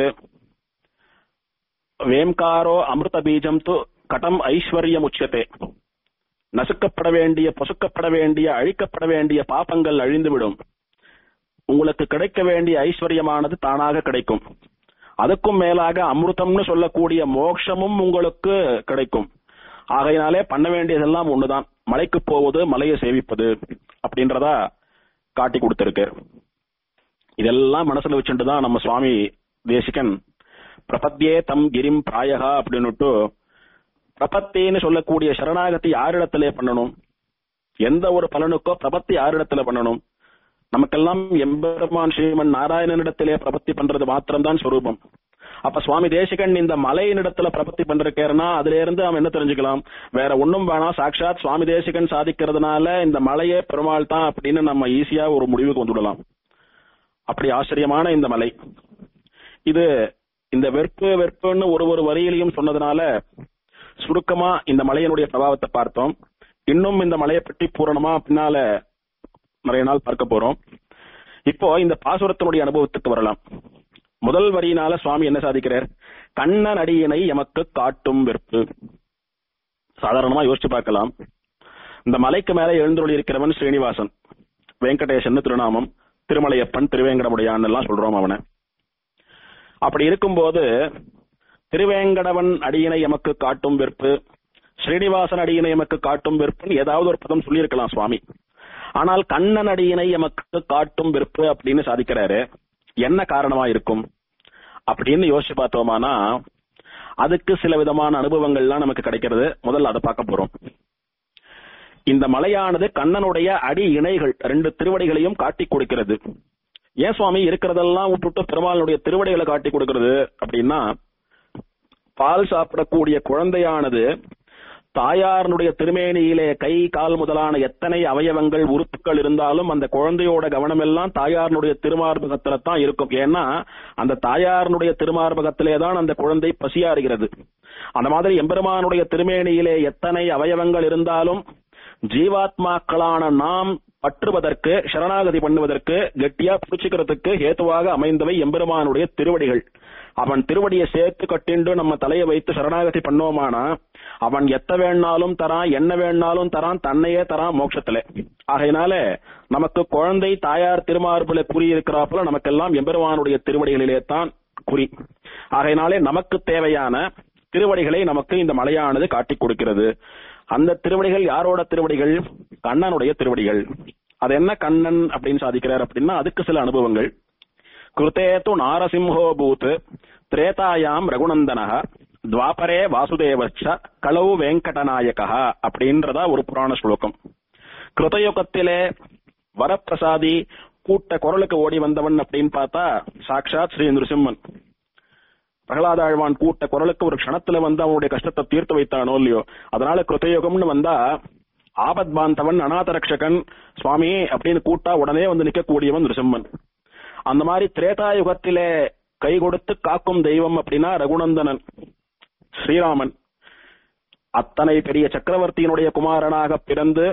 [SPEAKER 1] வேம்காரோ அமிர்த பீஜம் து கடம் ஐஸ்வர்யம் உச்சதே நசுக்கப்பட வேண்டிய பொசுக்கப்பட வேண்டிய அழிக்கப்பட வேண்டிய பாப்பங்கள் அழிந்துவிடும் உங்களுக்கு கிடைக்க வேண்டிய ஐஸ்வர்யமானது தானாக கிடைக்கும் அதுக்கும் மேலாக அமிர்தம்னு சொல்லக்கூடிய மோட்சமும் உங்களுக்கு கிடைக்கும் ஆகையினாலே பண்ண வேண்டியதெல்லாம் ஒண்ணுதான் மலைக்கு போவது மலையை சேவிப்பது அப்படின்றதா காட்டி கொடுத்திருக்கு இதெல்லாம் மனசுல வச்சுட்டு தான் நம்ம சுவாமி தேசிகன் பிரபத்தியே தம் கிரிம் பிராயகா அப்படின்னுட்டு பிரபத்தின்னு சொல்லக்கூடிய சரணாகதி யாரிடத்திலே பண்ணணும் எந்த ஒரு பலனுக்கோ பிரபத்தி யாரிடத்துல பண்ணணும் நமக்கெல்லாம் எம்பெருமான் ஸ்ரீமன் நாராயணனிடத்திலே பிரபத்தி பண்றது மாத்திரம்தான் ஸ்வரூபம் அப்ப சுவாமி தேசிகன் இந்த மலையினிடத்துல பிரபத்தி பண்றக்கேன்னா அதுல இருந்து அவன் என்ன தெரிஞ்சுக்கலாம் வேற ஒண்ணும் வேணாம் சாட்சாத் சுவாமி தேசிகன் சாதிக்கிறதுனால இந்த மலையே பெருமாள் தான் அப்படின்னு நம்ம ஈஸியா ஒரு முடிவுக்கு வந்துடலாம் அப்படி ஆச்சரியமான இந்த மலை இது இந்த வெறுப்பு வெறுப்புன்னு ஒரு ஒரு வரியிலையும் சொன்னதுனால சுருக்கமா இந்த மலையினுடைய பிரபாவத்தை பார்த்தோம் இன்னும் இந்த மலையை பற்றி பூரணமா பின்னால நிறைய நாள் பார்க்க போறோம் இப்போ இந்த பாசுரத்தினுடைய அனுபவத்துக்கு வரலாம் முதல் வரியினால சுவாமி என்ன சாதிக்கிறார் கண்ணன் அடியினை எமக்கு காட்டும் வெறுப்பு சாதாரணமா யோசிச்சு பார்க்கலாம் இந்த மலைக்கு மேல எழுந்தருளி இருக்கிறவன் ஸ்ரீனிவாசன் வெங்கடேசன் திருநாமம் திருமலையப்பன் திருவேங்கடமுடையான் எல்லாம் சொல்றோம் அவனை அப்படி இருக்கும்போது திருவேங்கடவன் அடியினை எமக்கு காட்டும் வெறுப்பு ஸ்ரீனிவாசன் அடியினை எமக்கு காட்டும் வெறுப்புன்னு ஏதாவது ஒரு பதம் சொல்லியிருக்கலாம் சுவாமி ஆனால் கண்ணன் அடியினை எமக்கு காட்டும் வெறுப்பு அப்படின்னு சாதிக்கிறாரு என்ன காரணமா இருக்கும் அப்படின்னு யோசிச்சு பார்த்தோமானா அதுக்கு சில விதமான அனுபவங்கள்லாம் நமக்கு கிடைக்கிறது முதல்ல அதை பார்க்க போறோம் இந்த மலையானது கண்ணனுடைய அடி இணைகள் ரெண்டு திருவடிகளையும் காட்டி கொடுக்கிறது ஏன் சுவாமி இருக்கிறதெல்லாம் விட்டுட்டு பெருமாளுடைய திருவடிகளை காட்டி கொடுக்கிறது அப்படின்னா பால் சாப்பிடக்கூடிய குழந்தையானது தாயாரனுடைய திருமேனியிலே கை கால் முதலான எத்தனை அவயவங்கள் உறுப்புகள் இருந்தாலும் அந்த குழந்தையோட கவனம் எல்லாம் தாயாரனுடைய திருமார்பகத்துல தான் இருக்கும் ஏன்னா அந்த தாயாரனுடைய திருமார்பகத்திலே தான் அந்த குழந்தை பசியாறுகிறது அந்த மாதிரி எம்பெருமானுடைய திருமேனியிலே எத்தனை அவயவங்கள் இருந்தாலும் ஜீவாத்மாக்களான நாம் பற்றுவதற்கு சரணாகதி பண்ணுவதற்கு கெட்டியா பிடிச்சுக்கிறதுக்கு ஹேத்துவாக அமைந்தவை எம்பெருமானுடைய திருவடிகள் அவன் திருவடியை சேர்த்து கட்டிண்டு நம்ம தலையை வைத்து சரணாகதி பண்ணோமானா அவன் எத்த வேணாலும் தரான் என்ன வேணாலும் தரான் தன்னையே தரான் மோட்சத்துல ஆகையினால நமக்கு குழந்தை தாயார் திருமார்புல குறி இருக்கிறாப்புல நமக்கெல்லாம் எம்பெருமானுடைய திருவடிகளிலே தான் குறி ஆகையினாலே நமக்கு தேவையான திருவடிகளை நமக்கு இந்த மலையானது காட்டிக் கொடுக்கிறது அந்த திருவடிகள் யாரோட திருவடிகள் கண்ணனுடைய திருவடிகள் அது என்ன கண்ணன் அப்படின்னு சாதிக்கிறார் அப்படின்னா அதுக்கு சில அனுபவங்கள் கிருத்தேத்து நாரசிம்ஹோ பூத் திரேதாயாம் ரகுநந்தனக துவாபரே வாசுதேவச்ச களவு வெங்கடநாயகா அப்படின்றதா ஒரு புராண ஸ்லோகம் கிருதயுகத்திலே வரப்பிரசாதி கூட்ட குரலுக்கு ஓடி வந்தவன் அப்படின்னு பார்த்தா சாக்ஷாத் ஸ்ரீ நிருசிம்மன் பிரகலாதாழ்வான் கூட்ட குரலுக்கு ஒரு க்ஷணத்துல வந்து அவனுடைய கஷ்டத்தை தீர்த்து வைத்தானோ இல்லையோ அதனால கிருத்தயுகம்னு வந்தா ஆபத் பாந்தவன் அநாத ரக்ஷகன் சுவாமி அப்படின்னு கூட்டா உடனே வந்து நிக்கக்கூடியவன் நிருசிம்மன் அந்த மாதிரி திரேதா யுகத்திலே கை கொடுத்து காக்கும் தெய்வம் அப்படின்னா ரகுநந்தனன் ஸ்ரீராமன் அத்தனை பெரிய சக்கரவர்த்தியினுடைய குமாரனாக பிறந்து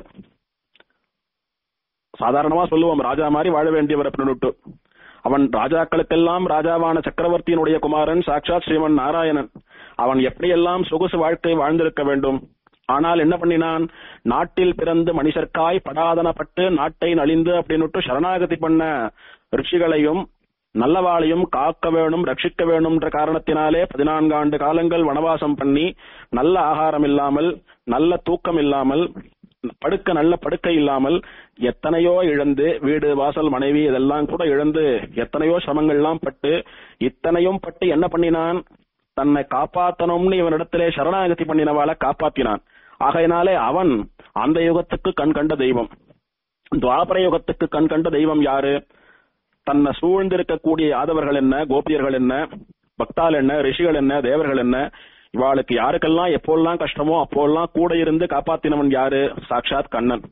[SPEAKER 1] சாதாரணமா சொல்லுவோம் ராஜா மாதிரி வாழ வேண்டியவர் அப்படின்னு அவன் ராஜாக்களுக்கெல்லாம் ராஜாவான சக்கரவர்த்தியினுடைய குமாரன் சாட்சாத் ஸ்ரீமன் நாராயணன் அவன் எப்படியெல்லாம் சொகுசு வாழ்க்கை வாழ்ந்திருக்க வேண்டும் ஆனால் என்ன பண்ணினான் நாட்டில் பிறந்து மனுஷர்க்காய் படாதனப்பட்டு நாட்டை நலிந்து அப்படின்னுட்டு சரணாகதி பண்ண ரிஷிகளையும் நல்லவாளையும் காக்க வேணும் ரட்சிக்க வேணும்ன்ற காரணத்தினாலே பதினான்கு ஆண்டு காலங்கள் வனவாசம் பண்ணி நல்ல ஆகாரம் இல்லாமல் நல்ல தூக்கம் இல்லாமல் படுக்க நல்ல படுக்கை இல்லாமல் எத்தனையோ இழந்து வீடு வாசல் மனைவி இதெல்லாம் கூட இழந்து எத்தனையோ சிரமங்கள்லாம் பட்டு இத்தனையும் பட்டு என்ன பண்ணினான் தன்னை காப்பாத்தணும்னு இவனிடத்திலே சரணாகதி பண்ணினவாளை காப்பாத்தினான் ஆகையினாலே அவன் அந்த யுகத்துக்கு கண் கண்ட தெய்வம் துவாபர யுகத்துக்கு கண் கண்ட தெய்வம் யாரு தன்னை சூழ்ந்திருக்கக்கூடிய யாதவர்கள் என்ன கோபியர்கள் என்ன பக்தால் என்ன ரிஷிகள் என்ன தேவர்கள் என்ன இவாளுக்கு யாருக்கெல்லாம் எப்போல்லாம் கஷ்டமோ அப்போல்லாம் கூட இருந்து காப்பாத்தினவன் யாரு சாட்சாத் கண்ணன்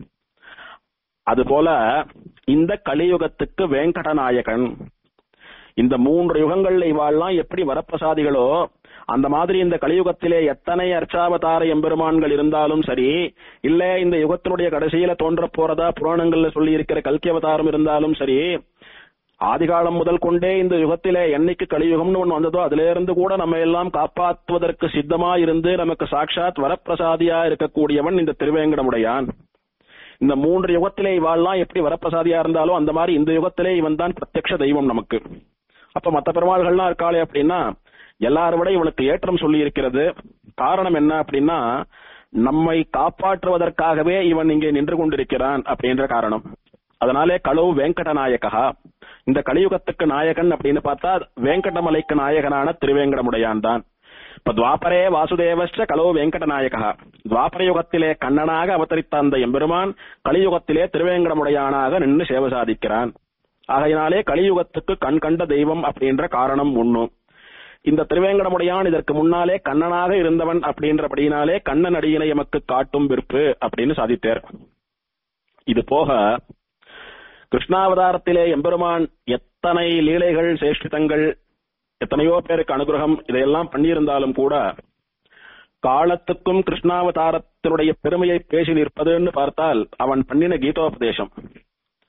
[SPEAKER 1] அதுபோல இந்த கலியுகத்துக்கு வெங்கடநாயகன் இந்த மூன்று யுகங்கள்ல இவாள்லாம் எப்படி வரப்பிரசாதிகளோ அந்த மாதிரி இந்த கலியுகத்திலே எத்தனை அர்ச்சாவதார எம்பெருமான்கள் இருந்தாலும் சரி இல்ல இந்த யுகத்தினுடைய கடைசியில தோன்ற போறதா புராணங்கள்ல சொல்லி இருக்கிற கல்கி அவதாரம் இருந்தாலும் சரி ஆதிகாலம் முதல் கொண்டே இந்த யுகத்திலே என்னைக்கு கலியுகம்னு ஒண்ணு வந்ததோ அதுல இருந்து கூட நம்ம எல்லாம் காப்பாற்றுவதற்கு சித்தமா இருந்து நமக்கு சாட்சாத் வரப்பிரசாதியா இருக்கக்கூடியவன் இந்த திருவேங்கடமுடையான் இந்த மூன்று யுகத்திலே இவாள்லாம் எப்படி வரப்பிரசாதியா இருந்தாலும் அந்த மாதிரி இந்த யுகத்திலே இவன் தான் பிரத்யக்ஷ தெய்வம் நமக்கு அப்ப மத்த பெருமாள்கள்லாம் இருக்காளே அப்படின்னா எல்லாரும் விட இவனுக்கு ஏற்றம் சொல்லி இருக்கிறது காரணம் என்ன அப்படின்னா நம்மை காப்பாற்றுவதற்காகவே இவன் இங்கே நின்று கொண்டிருக்கிறான் அப்படின்ற காரணம் அதனாலே களவு வெங்கடநாயகா இந்த கலியுகத்துக்கு நாயகன் அப்படின்னு பார்த்தா வெங்கடமலைக்கு நாயகனான திருவேங்கடமுடையான் தான் இப்ப துவாபரே வாசுதேவஸ்ட கலோ வெங்கடநாயகா துவாபர யுகத்திலே கண்ணனாக அவதரித்த அந்த எம்பெருமான் கலியுகத்திலே திருவேங்கடமுடையானாக நின்று சேவை சாதிக்கிறான் ஆகையினாலே கலியுகத்துக்கு கண் கண்ட தெய்வம் அப்படின்ற காரணம் ஒண்ணு இந்த திருவேங்கடமுடையான் இதற்கு முன்னாலே கண்ணனாக இருந்தவன் அப்படின்றபடியினாலே கண்ணன் அடியினை எமக்கு காட்டும் விருப்பு அப்படின்னு சாதித்தார் இது போக கிருஷ்ணாவதாரத்திலே எம்பெருமான் எத்தனை லீலைகள் சேஷ்டிதங்கள் எத்தனையோ பேருக்கு அனுகிரகம் இதையெல்லாம் பண்ணியிருந்தாலும் கூட காலத்துக்கும் கிருஷ்ணாவதாரத்தினுடைய பெருமையை பேசி நிற்பதுன்னு பார்த்தால் அவன் பண்ணின கீதோபதேசம்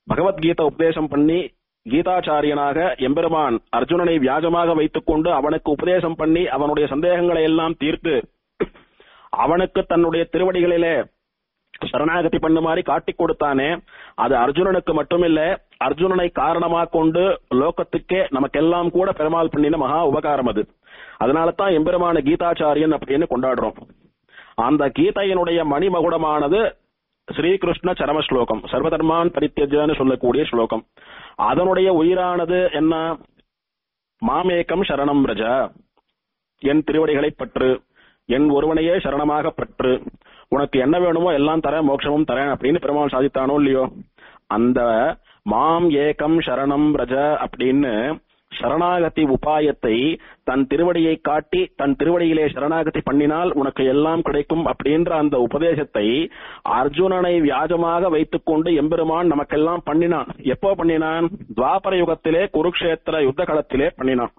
[SPEAKER 1] பகவத்கீதை உபதேசம் பண்ணி கீதாச்சாரியனாக எம்பெருமான் அர்ஜுனனை வியாஜமாக வைத்துக்கொண்டு அவனுக்கு உபதேசம் பண்ணி அவனுடைய சந்தேகங்களை எல்லாம் தீர்த்து அவனுக்கு தன்னுடைய திருவடிகளிலே சரணாகதி பண்ணுமாறி காட்டிக் கொடுத்தானே அது அர்ஜுனனுக்கு மட்டுமில்ல அர்ஜுனனை காரணமாக கொண்டு லோகத்துக்கே நமக்கெல்லாம் கூட பெருமாள் பண்ணின மகா உபகாரம் அது அதனால தான் எம்பெருமான கீதாச்சாரியன் அப்படின்னு கொண்டாடுறோம் அந்த கீதையினுடைய மணிமகுடமானது ஸ்ரீகிருஷ்ண சரம ஸ்லோகம் சர்வதர்மான் பரித்தியஜன்னு சொல்லக்கூடிய ஸ்லோகம் அதனுடைய உயிரானது என்ன மாமேக்கம் சரணம் ரஜ என் திருவடிகளை பற்று என் ஒருவனையே சரணமாக பற்று உனக்கு என்ன வேணுமோ எல்லாம் தரேன் மோட்சமும் தரேன் அப்படின்னு பெருமாள் சாதித்தானோ இல்லையோ அந்த மாம் ஏகம் சரணம் ரஜ அப்படின்னு சரணாகதி உபாயத்தை தன் திருவடியை காட்டி தன் திருவடியிலே சரணாகதி பண்ணினால் உனக்கு எல்லாம் கிடைக்கும் அப்படின்ற அந்த உபதேசத்தை அர்ஜுனனை வியாஜமாக வைத்துக்கொண்டு எம்பெருமான் நமக்கெல்லாம் பண்ணினான் எப்போ பண்ணினான் துவாபர யுகத்திலே குருக்ஷேத்திர யுத்த களத்திலே பண்ணினான்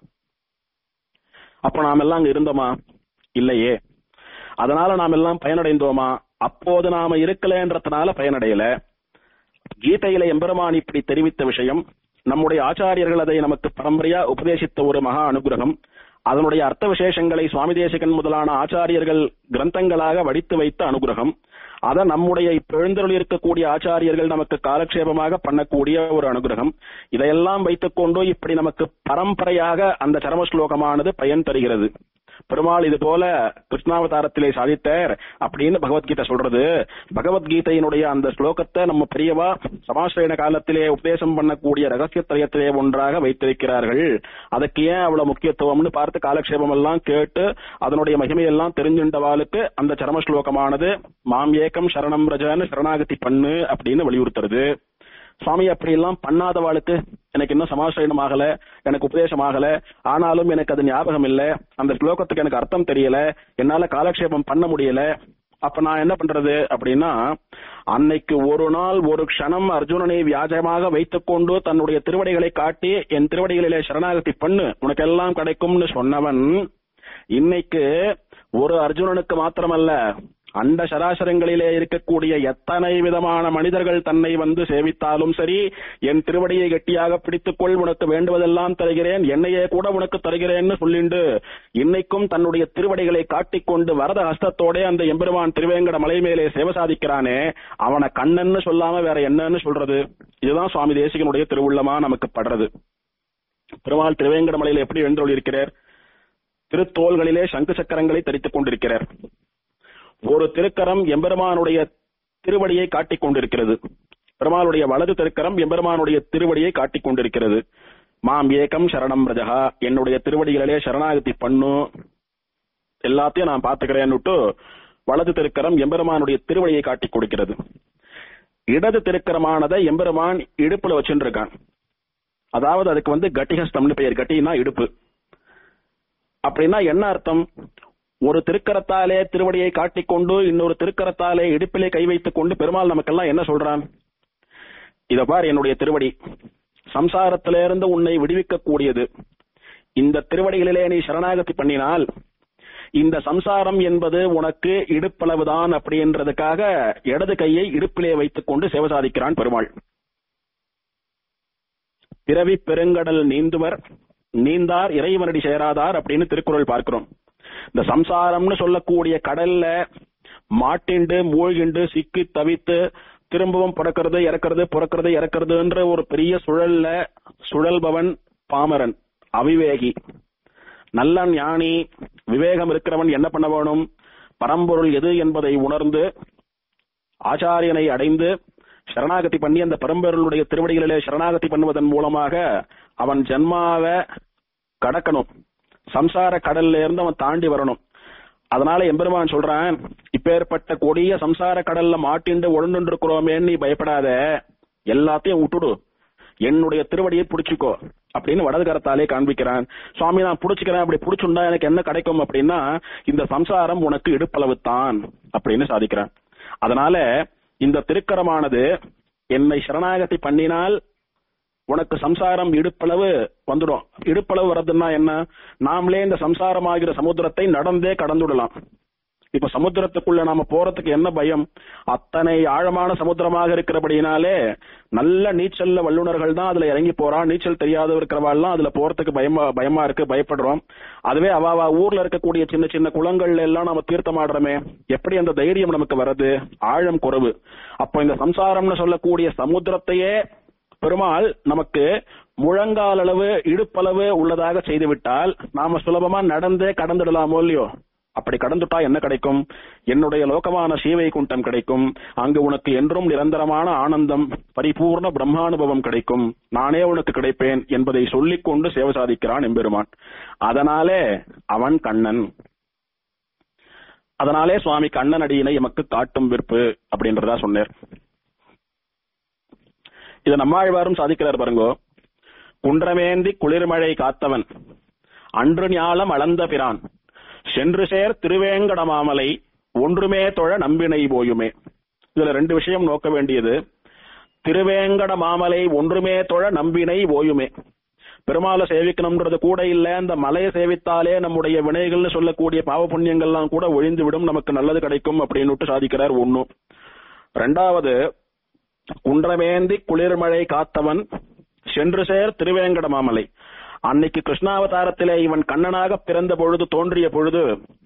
[SPEAKER 1] அப்ப நாம் எல்லாம் அங்க இருந்தோமா இல்லையே அதனால நாம் எல்லாம் பயனடைந்தோமா அப்போது நாம இருக்கலன்றதுனால பயனடையல கீதையில எம்பெருமான் இப்படி தெரிவித்த விஷயம் நம்முடைய ஆச்சாரியர்கள் அதை நமக்கு பரம்பரையா உபதேசித்த ஒரு மகா அனுகிரகம் அதனுடைய அர்த்த விசேஷங்களை சுவாமி தேசிகன் முதலான ஆச்சாரியர்கள் கிரந்தங்களாக வடித்து வைத்த அனுகிரகம் அதை நம்முடைய இப்ப எழுந்தருள் இருக்கக்கூடிய ஆச்சாரியர்கள் நமக்கு காலக்ஷேபமாக பண்ணக்கூடிய ஒரு அனுகிரகம் இதையெல்லாம் வைத்துக்கொண்டு இப்படி நமக்கு பரம்பரையாக அந்த சரம ஸ்லோகமானது பயன் தருகிறது பெருமாள் இது போல கிருஷ்ணாவதாரத்திலே சாதித்தார் அப்படின்னு பகவத்கீதை சொல்றது பகவத்கீதையினுடைய அந்த ஸ்லோகத்தை நம்ம பெரியவா சமாசிரயண காலத்திலே உபதேசம் பண்ணக்கூடிய ரகசியத்திரயத்திலே ஒன்றாக வைத்திருக்கிறார்கள் அதுக்கு ஏன் அவ்வளவு முக்கியத்துவம்னு பார்த்து காலக்ஷேபம் எல்லாம் கேட்டு அதனுடைய மகிமையெல்லாம் தெரிஞ்சுண்டவாளுக்கு அந்த சரம ஸ்லோகமானது மாம் ஏக்கம் சரணம் ரஜன்னு சரணாகதி பண்ணு அப்படின்னு வலியுறுத்துறது சுவாமி அப்படி எல்லாம் பண்ணாதவாளுக்கு எனக்கு இன்னும் சமாசிரயணம் ஆகல எனக்கு உபதேசம் ஆகல ஆனாலும் எனக்கு அது ஞாபகம் இல்ல அந்த ஸ்லோகத்துக்கு எனக்கு அர்த்தம் தெரியல என்னால காலக்ஷேபம் பண்ண முடியல அப்ப நான் என்ன பண்றது அப்படின்னா அன்னைக்கு ஒரு நாள் ஒரு க்ஷணம் அர்ஜுனனை வியாஜமாக வைத்துக்கொண்டு தன்னுடைய திருவடிகளை காட்டி என் திருவடிகளிலே சரணாகதி பண்ணு உனக்கு எல்லாம் கிடைக்கும்னு சொன்னவன் இன்னைக்கு ஒரு அர்ஜுனனுக்கு மாத்திரமல்ல அண்ட சராசரங்களிலே இருக்கக்கூடிய எத்தனை விதமான மனிதர்கள் தன்னை வந்து சேவித்தாலும் சரி என் திருவடியை கெட்டியாக பிடித்துக்கொள் உனக்கு வேண்டுவதெல்லாம் தருகிறேன் என்னையே கூட உனக்கு தருகிறேன்னு சொல்லிண்டு இன்னைக்கும் தன்னுடைய திருவடிகளை காட்டிக்கொண்டு வரத ஹஸ்தத்தோட அந்த எம்பெருமான் திருவேங்கட மலை மேலே சேவை சாதிக்கிறானே அவனை கண்ணன்னு சொல்லாம வேற என்னன்னு சொல்றது இதுதான் சுவாமி தேசிகனுடைய திருவுள்ளமா நமக்கு படுறது பெருமாள் திருவேங்கட மலையில எப்படி எழுந்தொழி இருக்கிறார் திருத்தோள்களிலே சங்கு சக்கரங்களை தரித்துக் கொண்டிருக்கிறார் ஒரு திருக்கரம் எம்பெருமானுடைய திருவடியை காட்டிக் கொண்டிருக்கிறது பெருமாளுடைய வலது திருக்கரம் எம்பெருமானுடைய திருவடியை காட்டிக் கொண்டிருக்கிறது மாம் ஏகம் சரணம் ரஜகா என்னுடைய திருவடிகளிலே சரணாகதி பண்ணு எல்லாத்தையும் நான் பாத்துக்கிறேன்னுட்டு வலது திருக்கரம் எம்பெருமானுடைய திருவடியை காட்டிக் கொடுக்கிறது இடது திருக்கரமானதை எம்பெருமான் இடுப்புல வச்சுட்டு இருக்கான் அதாவது அதுக்கு வந்து கட்டிஹஸ்தம்னு பெயர் கட்டினா இடுப்பு அப்படின்னா என்ன அர்த்தம் ஒரு திருக்கரத்தாலே திருவடியை காட்டிக்கொண்டு இன்னொரு திருக்கரத்தாலே இடுப்பிலே கை வைத்துக் கொண்டு பெருமாள் நமக்கெல்லாம் என்ன சொல்றான் இத பார் என்னுடைய திருவடி சம்சாரத்திலிருந்து உன்னை விடுவிக்க கூடியது இந்த திருவடிகளிலே நீ சரணாகதி பண்ணினால் இந்த சம்சாரம் என்பது உனக்கு இடுப்பளவுதான் அப்படின்றதுக்காக இடது கையை இடுப்பிலே வைத்துக் கொண்டு சேவை சாதிக்கிறான் பெருமாள் பிறவி பெருங்கடல் நீந்துவர் நீந்தார் இறைவனடி சேராதார் அப்படின்னு திருக்குறள் பார்க்கிறோம் இந்த சம்சாரம்னு சொல்லக்கூடிய கடல்ல மாட்டிண்டு மூழ்கிண்டு சிக்கி தவித்து திரும்பவும் பிறக்கிறது இறக்கிறது பிறக்கிறது இறக்கிறதுன்ற ஒரு பெரிய சுழல்ல சுழல்பவன் பாமரன் அவிவேகி நல்ல ஞானி விவேகம் இருக்கிறவன் என்ன பண்ண வேணும் பரம்பொருள் எது என்பதை உணர்ந்து ஆச்சாரியனை அடைந்து சரணாகதி பண்ணி அந்த பரம்பொருளுடைய திருவடிகளிலே சரணாகதி பண்ணுவதன் மூலமாக அவன் ஜென்மாவை கடக்கணும் சம்சார கடல்ல இருந்து அவன் தாண்டி வரணும் அதனால எம்பெருமான் சொல்றான் இப்பேற்பட்ட கொடிய சம்சார கடல்ல மாட்டிண்டு உழண்டு இருக்கிறோமே நீ பயப்படாத எல்லாத்தையும் விட்டுடு என்னுடைய திருவடியை புடிச்சுக்கோ அப்படின்னு வடது கரத்தாலே காண்பிக்கிறான் சுவாமி நான் புடிச்சுக்கிறேன் அப்படி புடிச்சுண்டா எனக்கு என்ன கிடைக்கும் அப்படின்னா இந்த சம்சாரம் உனக்கு இடுப்பளவு தான் அப்படின்னு சாதிக்கிறான் அதனால இந்த திருக்கரமானது என்னை சரணாகதி பண்ணினால் உனக்கு சம்சாரம் இடுப்பளவு வந்துடும் இடுப்பளவு வர்றதுன்னா என்ன நாமளே இந்த சம்சாரமாகிற சமுத்திரத்தை நடந்தே கடந்துடலாம் இப்ப சமுத்திரத்துக்குள்ள நாம போறதுக்கு என்ன பயம் அத்தனை ஆழமான சமுத்திரமாக இருக்கிறபடினாலே நல்ல நீச்சல்ல வல்லுநர்கள் தான் அதுல இறங்கி போறான் நீச்சல் தெரியாத இருக்கிறவாள்லாம் அதுல போறதுக்கு பயமா பயமா இருக்கு பயப்படுறோம் அதுவே அவாவா ஊர்ல இருக்கக்கூடிய சின்ன சின்ன குளங்கள்ல எல்லாம் நம்ம தீர்த்தமாடுறோமே எப்படி அந்த தைரியம் நமக்கு வருது ஆழம் குறைவு அப்போ இந்த சம்சாரம்னு சொல்லக்கூடிய சமுத்திரத்தையே பெருமாள் நமக்கு முழங்கால் அளவு இடுப்பளவு உள்ளதாக செய்துவிட்டால் நாம சுலபமா நடந்தே கடந்துடலாமோ இல்லையோ அப்படி கடந்துட்டா என்ன கிடைக்கும் என்னுடைய லோகமான சீவை குண்டம் கிடைக்கும் அங்கு உனக்கு என்றும் நிரந்தரமான ஆனந்தம் பரிபூர்ண பிரம்மானுபவம் கிடைக்கும் நானே உனக்கு கிடைப்பேன் என்பதை சொல்லிக் கொண்டு சேவை சாதிக்கிறான் எம்பெருமான் அதனாலே அவன் கண்ணன் அதனாலே சுவாமி கண்ணன் அடியினை எமக்கு காட்டும் விற்பு அப்படின்றதா சொன்னார் இதை நம்மாழ்வாரும் சாதிக்கிறார் பாருங்கோ குன்றமேந்தி குளிர்மழை காத்தவன் அன்று ஞாலம் அளந்த பிரான் சென்று சேர் திருவேங்கடமாமலை ஒன்றுமே தொழ நம்பினை போயுமே இதுல ரெண்டு விஷயம் நோக்க வேண்டியது திருவேங்கட மாமலை ஒன்றுமே தொழ நம்பினை ஓயுமே பெருமாளை சேவிக்கணும்ன்றது கூட இல்ல இந்த மலையை சேவித்தாலே நம்முடைய வினைகள்னு சொல்லக்கூடிய பாவ புண்ணியங்கள்லாம் கூட ஒழிந்து விடும் நமக்கு நல்லது கிடைக்கும் அப்படின்னு சாதிக்கிறார் ஒண்ணும் ரெண்டாவது குன்றமேந்தி குளிர்மழை காத்தவன் சென்று சேர் திருவேங்கட மாமலை அன்னைக்கு கிருஷ்ணாவதாரத்திலே இவன் கண்ணனாக பிறந்த பொழுது தோன்றிய பொழுது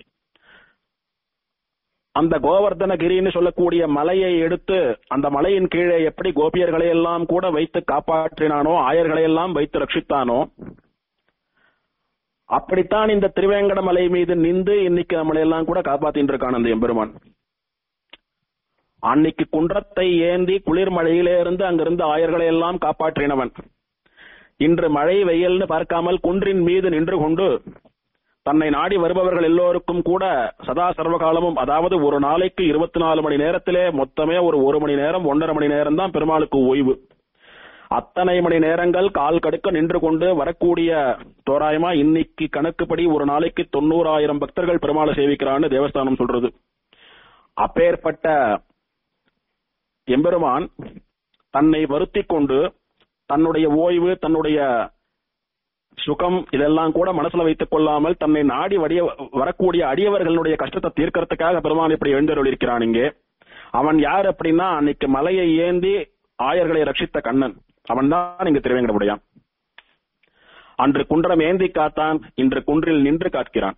[SPEAKER 1] அந்த கோவர்தனகிரின்னு சொல்லக்கூடிய மலையை எடுத்து அந்த மலையின் கீழே எப்படி கோபியர்களை எல்லாம் கூட வைத்து காப்பாற்றினானோ ஆயர்களை எல்லாம் வைத்து ரட்சித்தானோ அப்படித்தான் இந்த திருவேங்கட மலை மீது நின்று இன்னைக்கு நம்மளை எல்லாம் கூட காப்பாத்தின்னு இருக்கான் அந்த எம்பெருமான் அன்னைக்கு குன்றத்தை ஏந்தி குளிர் மழையிலே இருந்து அங்கிருந்து ஆயர்களை எல்லாம் காப்பாற்றினவன் இன்று மழை வெயில்னு பார்க்காமல் குன்றின் மீது நின்று கொண்டு தன்னை நாடி வருபவர்கள் எல்லோருக்கும் கூட சதா சர்வகாலமும் அதாவது ஒரு நாளைக்கு இருபத்தி நாலு மணி நேரத்திலே மொத்தமே ஒரு ஒரு மணி நேரம் ஒன்றரை மணி நேரம் தான் பெருமாளுக்கு ஓய்வு அத்தனை மணி நேரங்கள் கால் கடுக்க நின்று கொண்டு வரக்கூடிய தோராயமா இன்னைக்கு கணக்குப்படி ஒரு நாளைக்கு தொண்ணூறாயிரம் பக்தர்கள் பெருமாளை சேவிக்கிறான்னு தேவஸ்தானம் சொல்றது அப்பேற்பட்ட எம்பெருமான் தன்னை வருத்தி கொண்டு தன்னுடைய ஓய்வு தன்னுடைய சுகம் இதெல்லாம் கூட மனசுல வைத்துக் கொள்ளாமல் தன்னை நாடி வடிய வரக்கூடிய அடியவர்களுடைய கஷ்டத்தை தீர்க்கறதுக்காக பெருமான் இப்படி எழுந்தருள் இருக்கிறான் இங்கே அவன் யார் அப்படின்னா அன்னைக்கு மலையை ஏந்தி ஆயர்களை ரட்சித்த கண்ணன் அவன் தான் இங்கு திருவேங்கடமுடையான் அன்று குன்றம் ஏந்தி காத்தான் இன்று குன்றில் நின்று காக்கிறான்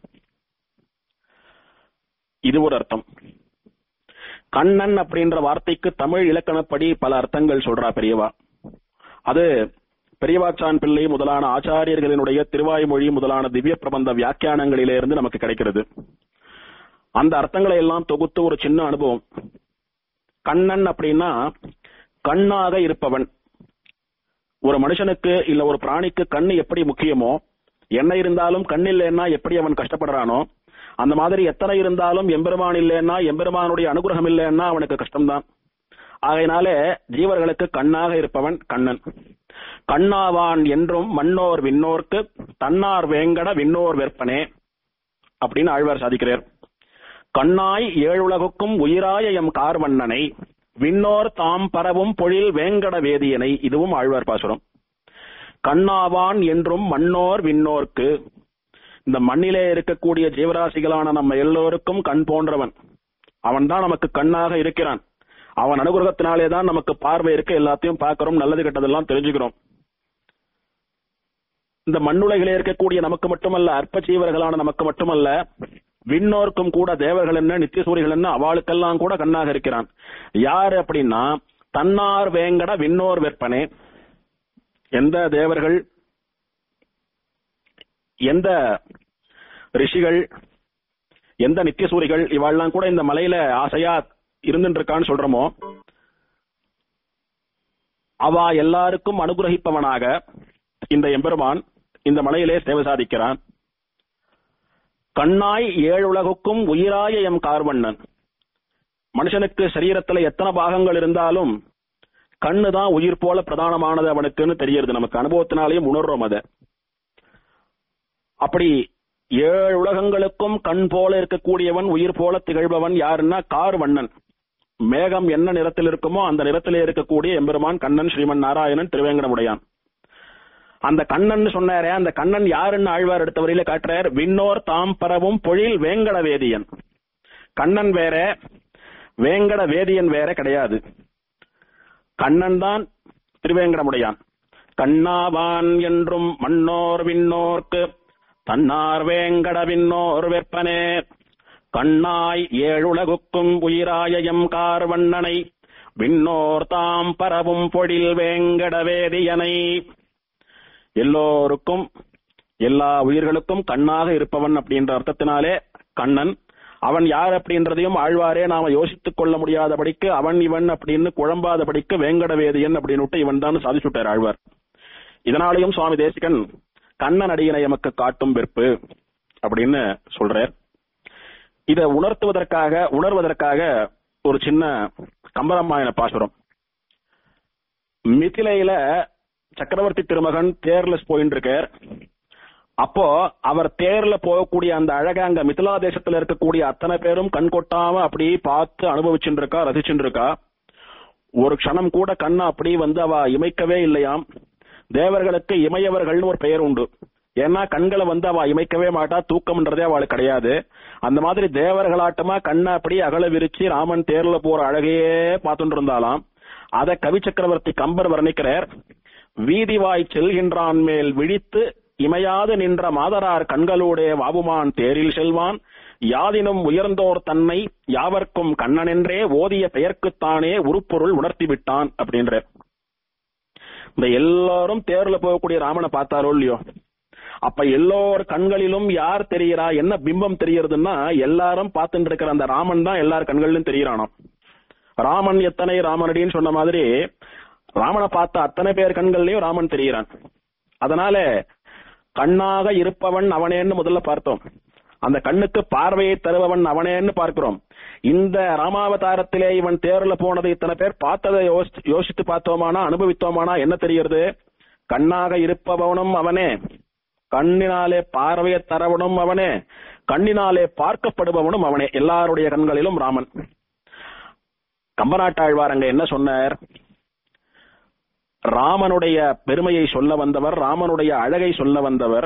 [SPEAKER 1] இது ஒரு அர்த்தம் கண்ணன் அப்படின்ற வார்த்தைக்கு தமிழ் இலக்கணப்படி பல அர்த்தங்கள் சொல்றா பெரியவா அது பெரியவாச்சான் பிள்ளை முதலான ஆச்சாரியர்களினுடைய திருவாய்மொழி முதலான திவ்ய பிரபந்த வியாக்கியானங்களிலே இருந்து நமக்கு கிடைக்கிறது அந்த அர்த்தங்களை எல்லாம் தொகுத்து ஒரு சின்ன அனுபவம் கண்ணன் அப்படின்னா கண்ணாக இருப்பவன் ஒரு மனுஷனுக்கு இல்ல ஒரு பிராணிக்கு கண்ணு எப்படி முக்கியமோ என்ன இருந்தாலும் கண் இல்லைன்னா எப்படி அவன் கஷ்டப்படுறானோ அந்த மாதிரி எத்தனை இருந்தாலும் எம்பெருமான் இல்லைன்னா எம்பெருமானுடைய அனுகிரகம் இல்லைன்னா அவனுக்கு கஷ்டம்தான் ஆகையினாலே ஜீவர்களுக்கு கண்ணாக இருப்பவன் கண்ணன் கண்ணாவான் என்றும் மன்னோர் விண்ணோர்க்கு தன்னார் வேங்கட விண்ணோர் வெற்பனே அப்படின்னு ஆழ்வார் சாதிக்கிறார் கண்ணாய் ஏழுலகுக்கும் உயிராய எம் கார்வண்ணனை விண்ணோர் தாம் பரவும் பொழில் வேங்கட வேதியனை இதுவும் ஆழ்வார் பாசுரம் கண்ணாவான் என்றும் மன்னோர் விண்ணோர்க்கு இந்த மண்ணிலே இருக்கக்கூடிய ஜீவராசிகளான நம்ம எல்லோருக்கும் கண் போன்றவன் அவன் தான் நமக்கு கண்ணாக இருக்கிறான் அவன் அனுகிரகத்தினாலே தான் நமக்கு பார்வை இருக்க எல்லாத்தையும் பார்க்கிறோம் நல்லது கெட்டதெல்லாம் தெரிஞ்சுக்கிறோம் இந்த மண்ணுலகிலே இருக்கக்கூடிய நமக்கு மட்டுமல்ல அற்ப ஜீவர்களான நமக்கு மட்டுமல்ல விண்ணோர்க்கும் கூட தேவர்கள் என்ன நித்தியசூரிகள் என்ன அவளுக்கெல்லாம் கூட கண்ணாக இருக்கிறான் யாரு அப்படின்னா தன்னார் வேங்கட விண்ணோர் வெப்பனே எந்த தேவர்கள் எந்த ரிஷிகள் எந்த நித்தியசூரிகள் இவாள்லாம் கூட இந்த மலையில ஆசையா இருந்துட்டு இருக்கான்னு சொல்றோமோ அவா எல்லாருக்கும் அனுகிரகிப்பவனாக இந்த எம்பெருமான் இந்த மலையிலே சேவை சாதிக்கிறான் கண்ணாய் ஏழுலகுக்கும் உயிராய எம் கார்வண்ணன் மனுஷனுக்கு சரீரத்துல எத்தனை பாகங்கள் இருந்தாலும் கண்ணு தான் உயிர் போல பிரதானமானது அவனுக்குன்னு தெரியறது நமக்கு அனுபவத்தினாலேயும் உணர்றோம் அதை அப்படி ஏழு உலகங்களுக்கும் கண் போல இருக்கக்கூடியவன் உயிர் போல திகழ்பவன் யாருன்னா கார் வண்ணன் மேகம் என்ன நிறத்தில் இருக்குமோ அந்த நிறத்திலே இருக்கக்கூடிய எம்பெருமான் கண்ணன் ஸ்ரீமன் நாராயணன் திருவேங்கடமுடையான் அந்த கண்ணன் சொன்னாரே அந்த கண்ணன் யாருன்னு ஆழ்வார் எடுத்த வரையில காட்டுறார் விண்ணோர் தாம் பரவும் பொழில் வேங்கட வேதியன் கண்ணன் வேற வேங்கட வேதியன் வேற கிடையாது கண்ணன் தான் திருவேங்கடமுடையான் கண்ணாவான் என்றும் மண்ணோர் விண்ணோர்க்கு தன்னார் வேங்கட விண்ணோர் வெப்பனே கண்ணாய் ஏழுலகுக்கும் உயிராயம் கார்வண்ணனை விண்ணோர் தாம் பரவும் பொழில் வேங்கட வேதியனை எல்லோருக்கும் எல்லா உயிர்களுக்கும் கண்ணாக இருப்பவன் அப்படின்ற அர்த்தத்தினாலே கண்ணன் அவன் யார் அப்படின்றதையும் ஆழ்வாரே நாம யோசித்துக் கொள்ள முடியாதபடிக்கு அவன் இவன் அப்படின்னு குழம்பாதபடிக்கு வேங்கட வேதியன் அப்படின்னு இவன் தான் சாதிச்சுட்டார் ஆழ்வார் இதனாலையும் சுவாமி தேசிகன் கண்ணன் அடியினை எமக்கு காட்டும் வெறுப்பு அப்படின்னு சொல்றார் இதை உணர்த்துவதற்காக உணர்வதற்காக ஒரு சின்ன கம்பராமாயண பாசுரம் மிதிலையில சக்கரவர்த்தி திருமகன் தேர்ல போயிட்டு இருக்கார் அப்போ அவர் தேர்ல போகக்கூடிய அந்த அழகா அங்க மிதிலா தேசத்துல இருக்கக்கூடிய அத்தனை பேரும் கண் கொட்டாம அப்படி பார்த்து அனுபவிச்சுட்டு இருக்கா ரசிச்சுட்டு இருக்கா ஒரு க்ஷணம் கூட கண்ணை அப்படி வந்து அவ இமைக்கவே இல்லையாம் தேவர்களுக்கு இமையவர்கள்னு ஒரு பெயர் உண்டு ஏன்னா கண்களை வந்து அவ இமைக்கவே மாட்டா தூக்கம்ன்றதே அவளுக்கு கிடையாது அந்த மாதிரி தேவர்களாட்டமா கண்ணை அப்படி அகல விரிச்சு ராமன் தேர்ல போற அழகையே பார்த்துட்டு இருந்தாலாம் அத கவி சக்கரவர்த்தி கம்பர் வர்ணிக்கிறார் வீதிவாய் செல்கின்றான் மேல் விழித்து இமையாது நின்ற மாதரார் கண்களோடே வாவுமான் தேரில் செல்வான் யாதினும் உயர்ந்தோர் தன்னை யாவர்க்கும் கண்ணனென்றே ஓதிய பெயர்க்குத்தானே உருப்பொருள் உணர்த்தி விட்டான் அப்படின்ற இந்த எல்லாரும் தேர்ல போகக்கூடிய ராமனை பார்த்தாரோ இல்லையோ அப்ப எல்லோர் கண்களிலும் யார் தெரிகிறா என்ன பிம்பம் தெரியறதுன்னா எல்லாரும் பார்த்துட்டு இருக்கிற அந்த ராமன் தான் எல்லார் கண்களிலும் தெரியறானாம் ராமன் எத்தனை ராமனடின்னு சொன்ன மாதிரி ராமனை பார்த்த அத்தனை பேர் கண்கள்லயும் ராமன் தெரிகிறான் அதனால கண்ணாக இருப்பவன் அவனேன்னு முதல்ல பார்த்தோம் அந்த கண்ணுக்கு பார்வையை தருபவன் அவனேன்னு பார்க்கிறோம் இந்த ராமாவதாரத்திலே இவன் தேர்ல போனது இத்தனை பேர் பார்த்ததை யோசி- யோசித்து பார்த்தோமானா அனுபவித்தோமானா என்ன தெரிகிறது கண்ணாக இருப்பவனும் அவனே கண்ணினாலே பார்வையை தரவனும் அவனே கண்ணினாலே பார்க்கப்படுபவனும் அவனே எல்லாருடைய கண்களிலும் ராமன் கம்பநாட்டாழ்வார் அங்க என்ன சொன்னார் ராமனுடைய பெருமையை சொல்ல வந்தவர் ராமனுடைய அழகை சொல்ல வந்தவர்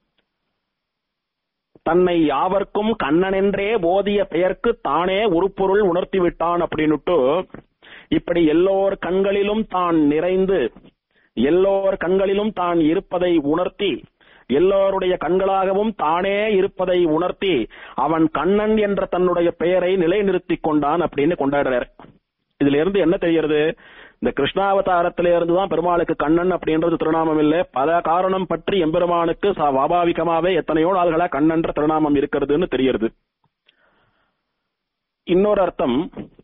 [SPEAKER 1] தன்னை யாவர்க்கும் கண்ணனென்றே போதிய பெயர்க்கு தானே உருப்பொருள் உணர்த்தி விட்டான் அப்படின்னுட்டு இப்படி எல்லோர் கண்களிலும் தான் நிறைந்து எல்லோர் கண்களிலும் தான் இருப்பதை உணர்த்தி எல்லோருடைய கண்களாகவும் தானே இருப்பதை உணர்த்தி அவன் கண்ணன் என்ற தன்னுடைய பெயரை நிலைநிறுத்திக் கொண்டான் அப்படின்னு கொண்டாடுறார் இதுல இருந்து என்ன தெரிகிறது இந்த கிருஷ்ணாவதாரத்தில இருந்து தான் பெருமாளுக்கு கண்ணன் அப்படின்றது திருநாமம் இல்லை பல காரணம் பற்றி எம்பெருமானுக்கு சா- சுவாபாவிகமாவே எத்தனையோ நாள்களா கண்ணன்ற திருநாமம் இருக்கிறதுன்னு தெரிகிறது இன்னொரு அர்த்தம்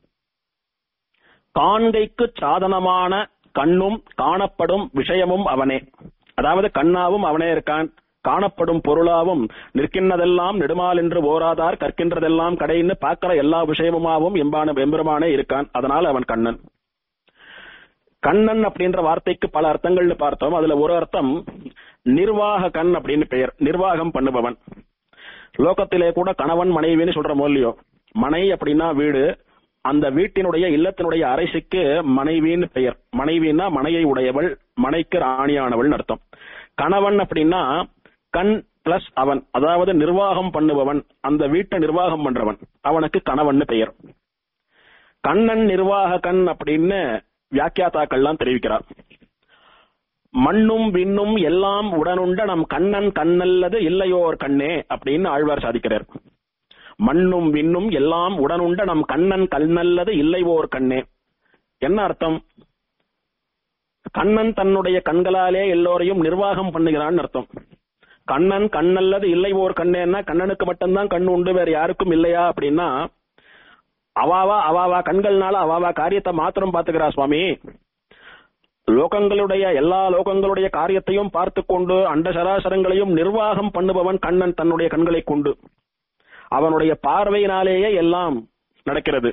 [SPEAKER 1] காண்கைக்கு சாதனமான கண்ணும் காணப்படும் விஷயமும் அவனே அதாவது கண்ணாவும் அவனே இருக்கான் காணப்படும் பொருளாவும் நிற்கின்றதெல்லாம் நெடுமால் என்று ஓராதார் கற்கின்றதெல்லாம் கடைன்னு பார்க்கிற எல்லா விஷயமுமாவும் எம்பான எம்பெருமானே இருக்கான் அதனால் அவன் கண்ணன் கண்ணன் அப்படின்ற வார்த்தைக்கு பல அர்த்தங்கள்னு பார்த்தோம் அதுல ஒரு அர்த்தம் நிர்வாக கண் அப்படின்னு பெயர் நிர்வாகம் பண்ணுபவன் லோகத்திலே கூட கணவன் மனைவின்னு சொல்றோமோ இல்லையோ மனை அப்படின்னா வீடு அந்த வீட்டினுடைய இல்லத்தினுடைய அரசிக்கு மனைவின்னு பெயர் மனைவின்னா மனையை உடையவள் மனைக்கு ராணியானவள் அர்த்தம் கணவன் அப்படின்னா கண் பிளஸ் அவன் அதாவது நிர்வாகம் பண்ணுபவன் அந்த வீட்டை நிர்வாகம் பண்றவன் அவனுக்கு கணவன் பெயர் கண்ணன் நிர்வாக கண் அப்படின்னு வியாக்கியாத்தாக்கள்லாம் தெரிவிக்கிறார் மண்ணும் விண்ணும் எல்லாம் உடனுண்ட நம் கண்ணன் கண்ணல்லது இல்லையோர் கண்ணே அப்படின்னு ஆழ்வார் சாதிக்கிறார் மண்ணும் விண்ணும் எல்லாம் உடனுண்ட நம் கண்ணன் கண்ணல்லது இல்லையோர் கண்ணே என்ன அர்த்தம் கண்ணன் தன்னுடைய கண்களாலே எல்லோரையும் நிர்வாகம் பண்ணுகிறான்னு அர்த்தம் கண்ணன் கண்ணல்லது இல்லை ஓர் கண்ணேன்னா கண்ணனுக்கு மட்டும்தான் கண்ணு உண்டு வேற யாருக்கும் இல்லையா அப்படின்னா அவாவா அவாவா கண்கள்னால அவாவா காரியத்தை மாத்திரம் பாத்துக்கிறா சுவாமி லோகங்களுடைய எல்லா லோகங்களுடைய காரியத்தையும் பார்த்து கொண்டு அண்ட சராசரங்களையும் நிர்வாகம் பண்ணுபவன் கண்ணன் தன்னுடைய கண்களை கொண்டு அவனுடைய பார்வையினாலேயே எல்லாம் நடக்கிறது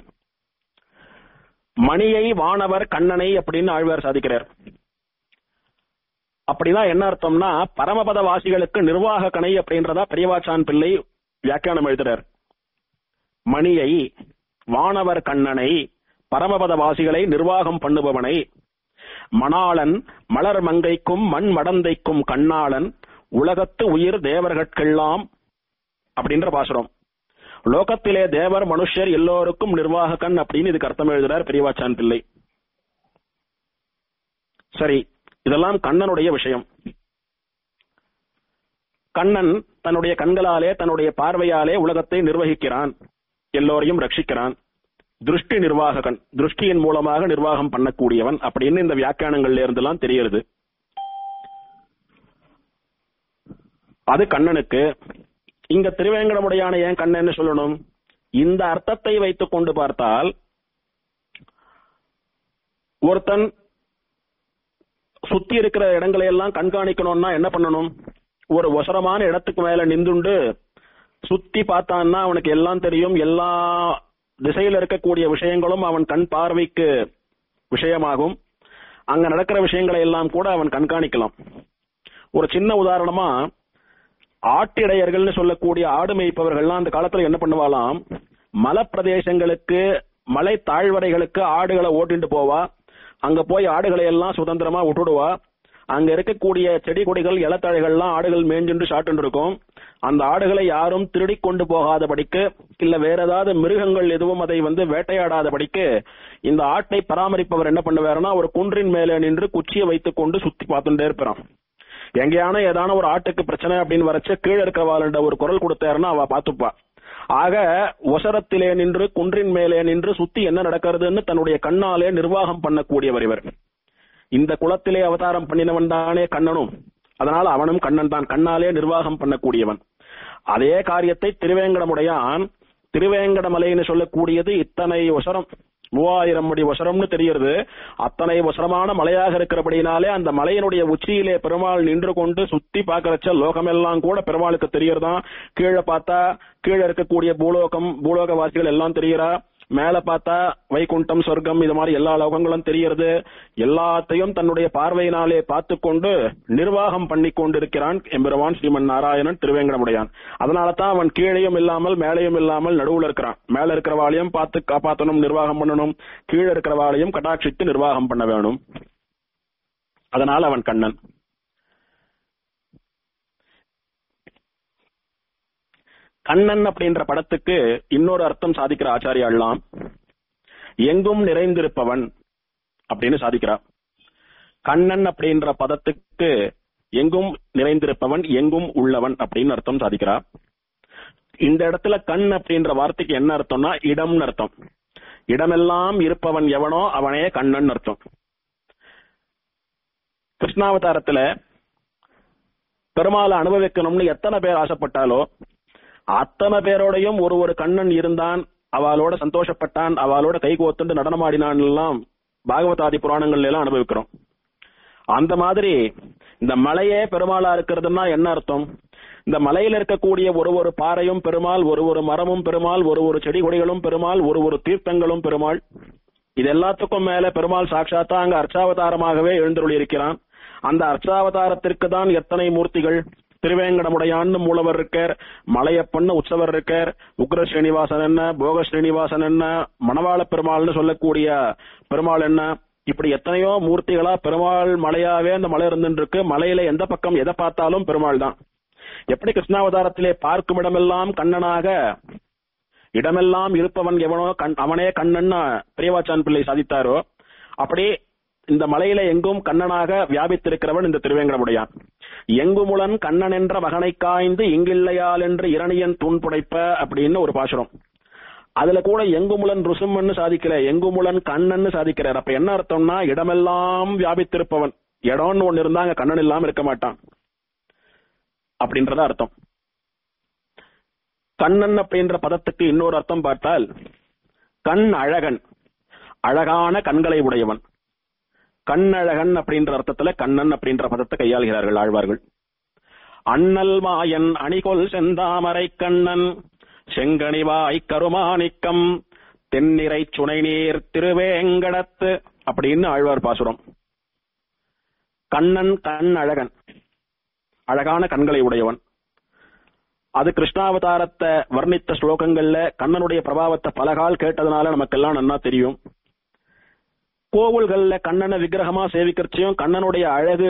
[SPEAKER 1] மணியை வானவர் கண்ணனை அப்படின்னு ஆழ்வார் சாதிக்கிறார் அப்படின்னா என்ன அர்த்தம்னா பரமபத வாசிகளுக்கு நிர்வாக கணை அப்படின்றதா பெரியவாச்சான் பிள்ளை வியாக்கியானம் எழுதுறார் மணியை வானவர் கண்ணனை பரமபத வாசிகளை நிர்வாகம் பண்ணுபவனை மணாளன் மலர் மங்கைக்கும் மண் மடந்தைக்கும் கண்ணாளன் உலகத்து உயிர் தேவர்கட்கெல்லாம் அப்படின்ற பாசுரம் லோகத்திலே தேவர் மனுஷர் எல்லோருக்கும் நிர்வாககன் அப்படின்னு இதுக்கு அர்த்தம் எழுதுறார் பெரியவாச்சான் பிள்ளை சரி இதெல்லாம் கண்ணனுடைய விஷயம் கண்ணன் தன்னுடைய கண்களாலே தன்னுடைய பார்வையாலே உலகத்தை நிர்வகிக்கிறான் எல்லோரையும் ரட்சிக்கிறான் திருஷ்டி நிர்வாககன் திருஷ்டியின் மூலமாக நிர்வாகம் பண்ணக்கூடியவன் அப்படின்னு இந்த வியாக்கியானங்கள்ல இருந்தெல்லாம் தெரியுது அது கண்ணனுக்கு இங்க திருவேங்கடமுடையான ஏன் கண்ணன்னு சொல்லணும் இந்த அர்த்தத்தை வைத்துக் கொண்டு பார்த்தால் ஒருத்தன் சுத்தி இருக்கிற இடங்களை எல்லாம் கண்காணிக்கணும்னா என்ன பண்ணணும் ஒரு ஒசரமான இடத்துக்கு மேல நின்றுண்டு சுத்தி பார்த்தான்னா அவனுக்கு எல்லாம் தெரியும் எல்லா திசையில இருக்கக்கூடிய விஷயங்களும் அவன் கண் பார்வைக்கு விஷயமாகும் அங்க நடக்கிற விஷயங்களை எல்லாம் கூட அவன் கண்காணிக்கலாம் ஒரு சின்ன உதாரணமா ஆட்டிடையர்கள்னு சொல்லக்கூடிய ஆடு மேய்ப்பவர்கள்லாம் அந்த காலத்துல என்ன பண்ணுவாலாம் மலைப்பிரதேசங்களுக்கு மலை தாழ்வரைகளுக்கு ஆடுகளை ஓட்டிட்டு போவா அங்க போய் ஆடுகளை எல்லாம் சுதந்திரமா விட்டுடுவா அங்க இருக்கக்கூடிய செடி கொடிகள் இலத்தழைகள்லாம் ஆடுகள் மேஞ்சுண்டு சாட்டுண்டு இருக்கும் அந்த ஆடுகளை யாரும் திருடி கொண்டு போகாதபடிக்கு இல்ல வேற ஏதாவது மிருகங்கள் எதுவும் அதை வந்து வேட்டையாடாதபடிக்கு இந்த ஆட்டை பராமரிப்பவர் என்ன பண்ணுவாருன்னா ஒரு குன்றின் மேலே நின்று குச்சியை வைத்துக் கொண்டு சுத்தி பார்த்துட்டே இருப்பான் எங்கேயான ஏதான ஒரு ஆட்டுக்கு பிரச்சனை அப்படின்னு வரைச்சு கீழே இருக்கிறவாள்ன்ற ஒரு குரல் கொடுத்தாருன்னா அவ பாத்துப்பா ஆக ஒசரத்திலே நின்று குன்றின் மேலே நின்று சுத்தி என்ன நடக்கிறதுன்னு தன்னுடைய கண்ணாலே நிர்வாகம் பண்ணக்கூடியவர் இவர் இந்த குலத்திலே அவதாரம் பண்ணினவன் தானே கண்ணனும் அதனால அவனும் கண்ணன் தான் கண்ணாலே நிர்வாகம் பண்ணக்கூடியவன் அதே காரியத்தை திருவேங்கடமுடையான் திருவேங்கடமலைன்னு சொல்லக்கூடியது இத்தனை ஒசரம் மூவாயிரம் அடி ஒசரம்னு தெரிகிறது அத்தனை ஒசரமான மலையாக இருக்கிறபடினாலே அந்த மலையினுடைய உச்சியிலே பெருமாள் நின்று கொண்டு சுத்தி பார்க்கறச்ச லோகமெல்லாம் கூட பெருமாளுக்கு தெரியறதான் கீழே பார்த்தா கீழே இருக்கக்கூடிய பூலோகம் பூலோகவாசிகள் எல்லாம் தெரியறா மேல பார்த்தா வைகுண்டம் சொர்க்கம் இது மாதிரி எல்லா லோகங்களும் தெரியறது எல்லாத்தையும் தன்னுடைய பார்வையினாலே பார்த்து கொண்டு நிர்வாகம் பண்ணி கொண்டிருக்கிறான் எம்பெருமான் ஸ்ரீமன் நாராயணன் திருவேங்கடமுடையான் அதனால தான் அவன் கீழையும் இல்லாமல் மேலையும் இல்லாமல் நடுவுல இருக்கிறான் மேல இருக்கிறவாளையும் பார்த்து காப்பாற்றணும் நிர்வாகம் பண்ணணும் கீழே இருக்கிறவாளையும் கட்டாட்சித்து நிர்வாகம் பண்ண வேணும் அதனால அவன் கண்ணன் கண்ணன் அப்படின்ற படத்துக்கு இன்னொரு அர்த்தம் சாதிக்கிற ஆச்சாரியாள்லாம் எங்கும் நிறைந்திருப்பவன் அப்படின்னு சாதிக்கிறார் கண்ணன் அப்படின்ற பதத்துக்கு எங்கும் நிறைந்திருப்பவன் எங்கும் உள்ளவன் அப்படின்னு அர்த்தம் சாதிக்கிறார் இந்த இடத்துல கண் அப்படின்ற வார்த்தைக்கு என்ன அர்த்தம்னா இடம்னு அர்த்தம் இடமெல்லாம் இருப்பவன் எவனோ அவனே கண்ணன் அர்த்தம் கிருஷ்ணாவதாரத்துல பெருமாளை அனுபவிக்கணும்னு எத்தனை பேர் ஆசைப்பட்டாலோ அத்தனை பேரோடையும் ஒரு ஒரு கண்ணன் இருந்தான் அவளோட சந்தோஷப்பட்டான் அவளோட கை கோத்துண்டு நடனமாடினான் எல்லாம் பாகவதாதி புராணங்கள்ல எல்லாம் அனுபவிக்கிறோம் அந்த மாதிரி இந்த மலையே பெருமாளா இருக்கிறதுனா என்ன அர்த்தம் இந்த மலையில இருக்கக்கூடிய ஒரு ஒரு பாறையும் பெருமாள் ஒரு ஒரு மரமும் பெருமாள் ஒரு ஒரு செடி கொடிகளும் பெருமாள் ஒரு ஒரு தீர்த்தங்களும் பெருமாள் இது எல்லாத்துக்கும் மேல பெருமாள் சாட்சாத்தா அங்க அர்ச்சாவதாரமாகவே எழுந்தருளி இருக்கிறான் அந்த அர்ச்சாவதாரத்திற்கு தான் எத்தனை மூர்த்திகள் திருவேங்கடமுடையான்னு மூலவர் இருக்கார் மலையப்பன்னு உற்சவர் இருக்கார் உக்ர ஸ்ரீனிவாசன் என்ன போக ஸ்ரீனிவாசன் என்ன மணவாள பெருமாள்னு சொல்லக்கூடிய பெருமாள் என்ன இப்படி எத்தனையோ மூர்த்திகளா பெருமாள் மலையாவே அந்த மலை இருந்துட்டு இருக்கு மலையில எந்த பக்கம் எதை பார்த்தாலும் பெருமாள் தான் எப்படி கிருஷ்ணாவதாரத்திலே பார்க்கும் இடமெல்லாம் கண்ணனாக இடமெல்லாம் இருப்பவன் எவனோ கண் அவனே கண்ணன் பிரியவாச்சான் பிள்ளை சாதித்தாரோ அப்படி இந்த மலையில எங்கும் கண்ணனாக வியாபித்திருக்கிறவன் இந்த திருவேங்கடமுடையான் எங்குமுலன் கண்ணன் என்ற மகனை காய்ந்து இங்கில்லையால் என்று இரணியன் தூண் புடைப்ப அப்படின்னு ஒரு பாசுரம் அதுல கூட எங்குமுலன் ருசுமன்னு சாதிக்கல எங்குமுலன் கண்ணன்னு சாதிக்கிறார் அப்ப என்ன அர்த்தம்னா இடமெல்லாம் வியாபித்திருப்பவன் இடம்னு ஒண்ணு இருந்தா அங்க கண்ணன் இல்லாம இருக்க மாட்டான் அப்படின்றத அர்த்தம் கண்ணன் அப்படின்ற பதத்துக்கு இன்னொரு அர்த்தம் பார்த்தால் கண் அழகன் அழகான கண்களை உடையவன் கண்ணழகன் அப்படின்ற அர்த்தத்துல கண்ணன் அப்படின்ற பதத்தை கையாளுகிறார்கள் ஆழ்வார்கள் அண்ணல் மாயன் அணிகொல் செந்தாமரை கண்ணன் செங்கனிவாய் கருமாணிக்கம் தென்னிறை சுனை நீர் திருவேங்கடத்து அப்படின்னு ஆழ்வார் பாசுரம் கண்ணன் கண் அழகன் அழகான கண்களை உடையவன் அது கிருஷ்ணாவதாரத்தை வர்ணித்த ஸ்லோகங்கள்ல கண்ணனுடைய பிரபாவத்தை பலகால் கேட்டதுனால நமக்கெல்லாம் நன்னா தெரியும் கோவில்கள்ல கண்ணனை விக்கிரகமா சேவிக்கிறச்சையும் கண்ணனுடைய அழகு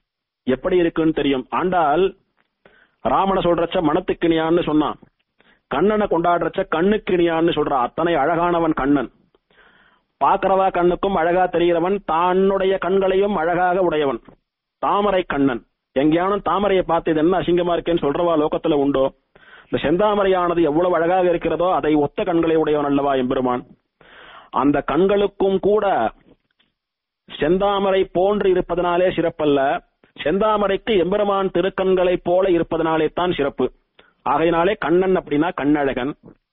[SPEAKER 1] எப்படி இருக்குன்னு தெரியும் ஆண்டால் ராமனை சொல்றச்ச மனத்துக்கினியான்னு சொன்னான் கண்ணனை கொண்டாடுறச்ச கண்ணுக்கிணியான்னு சொல்ற அத்தனை அழகானவன் கண்ணன் பாக்குறவா கண்ணுக்கும் அழகா தெரிகிறவன் தன்னுடைய கண்களையும் அழகாக உடையவன் தாமரை கண்ணன் எங்கேயானும் தாமரையை பார்த்து இது என்ன அசிங்கமா இருக்கேன்னு சொல்றவா லோகத்துல உண்டோ இந்த செந்தாமரையானது எவ்வளவு அழகாக இருக்கிறதோ அதை ஒத்த கண்களை உடையவன் அல்லவா எம்பெருமான் அந்த கண்களுக்கும் கூட செந்தாமரை போன்று இருப்பதனாலே சிறப்பல்ல செந்தாமரைக்கு எம்பெருமான் திருக்கண்களைப் போல இருப்பதனாலே தான் சிறப்பு ஆகையினாலே கண்ணன் அப்படின்னா கண்ணழகன்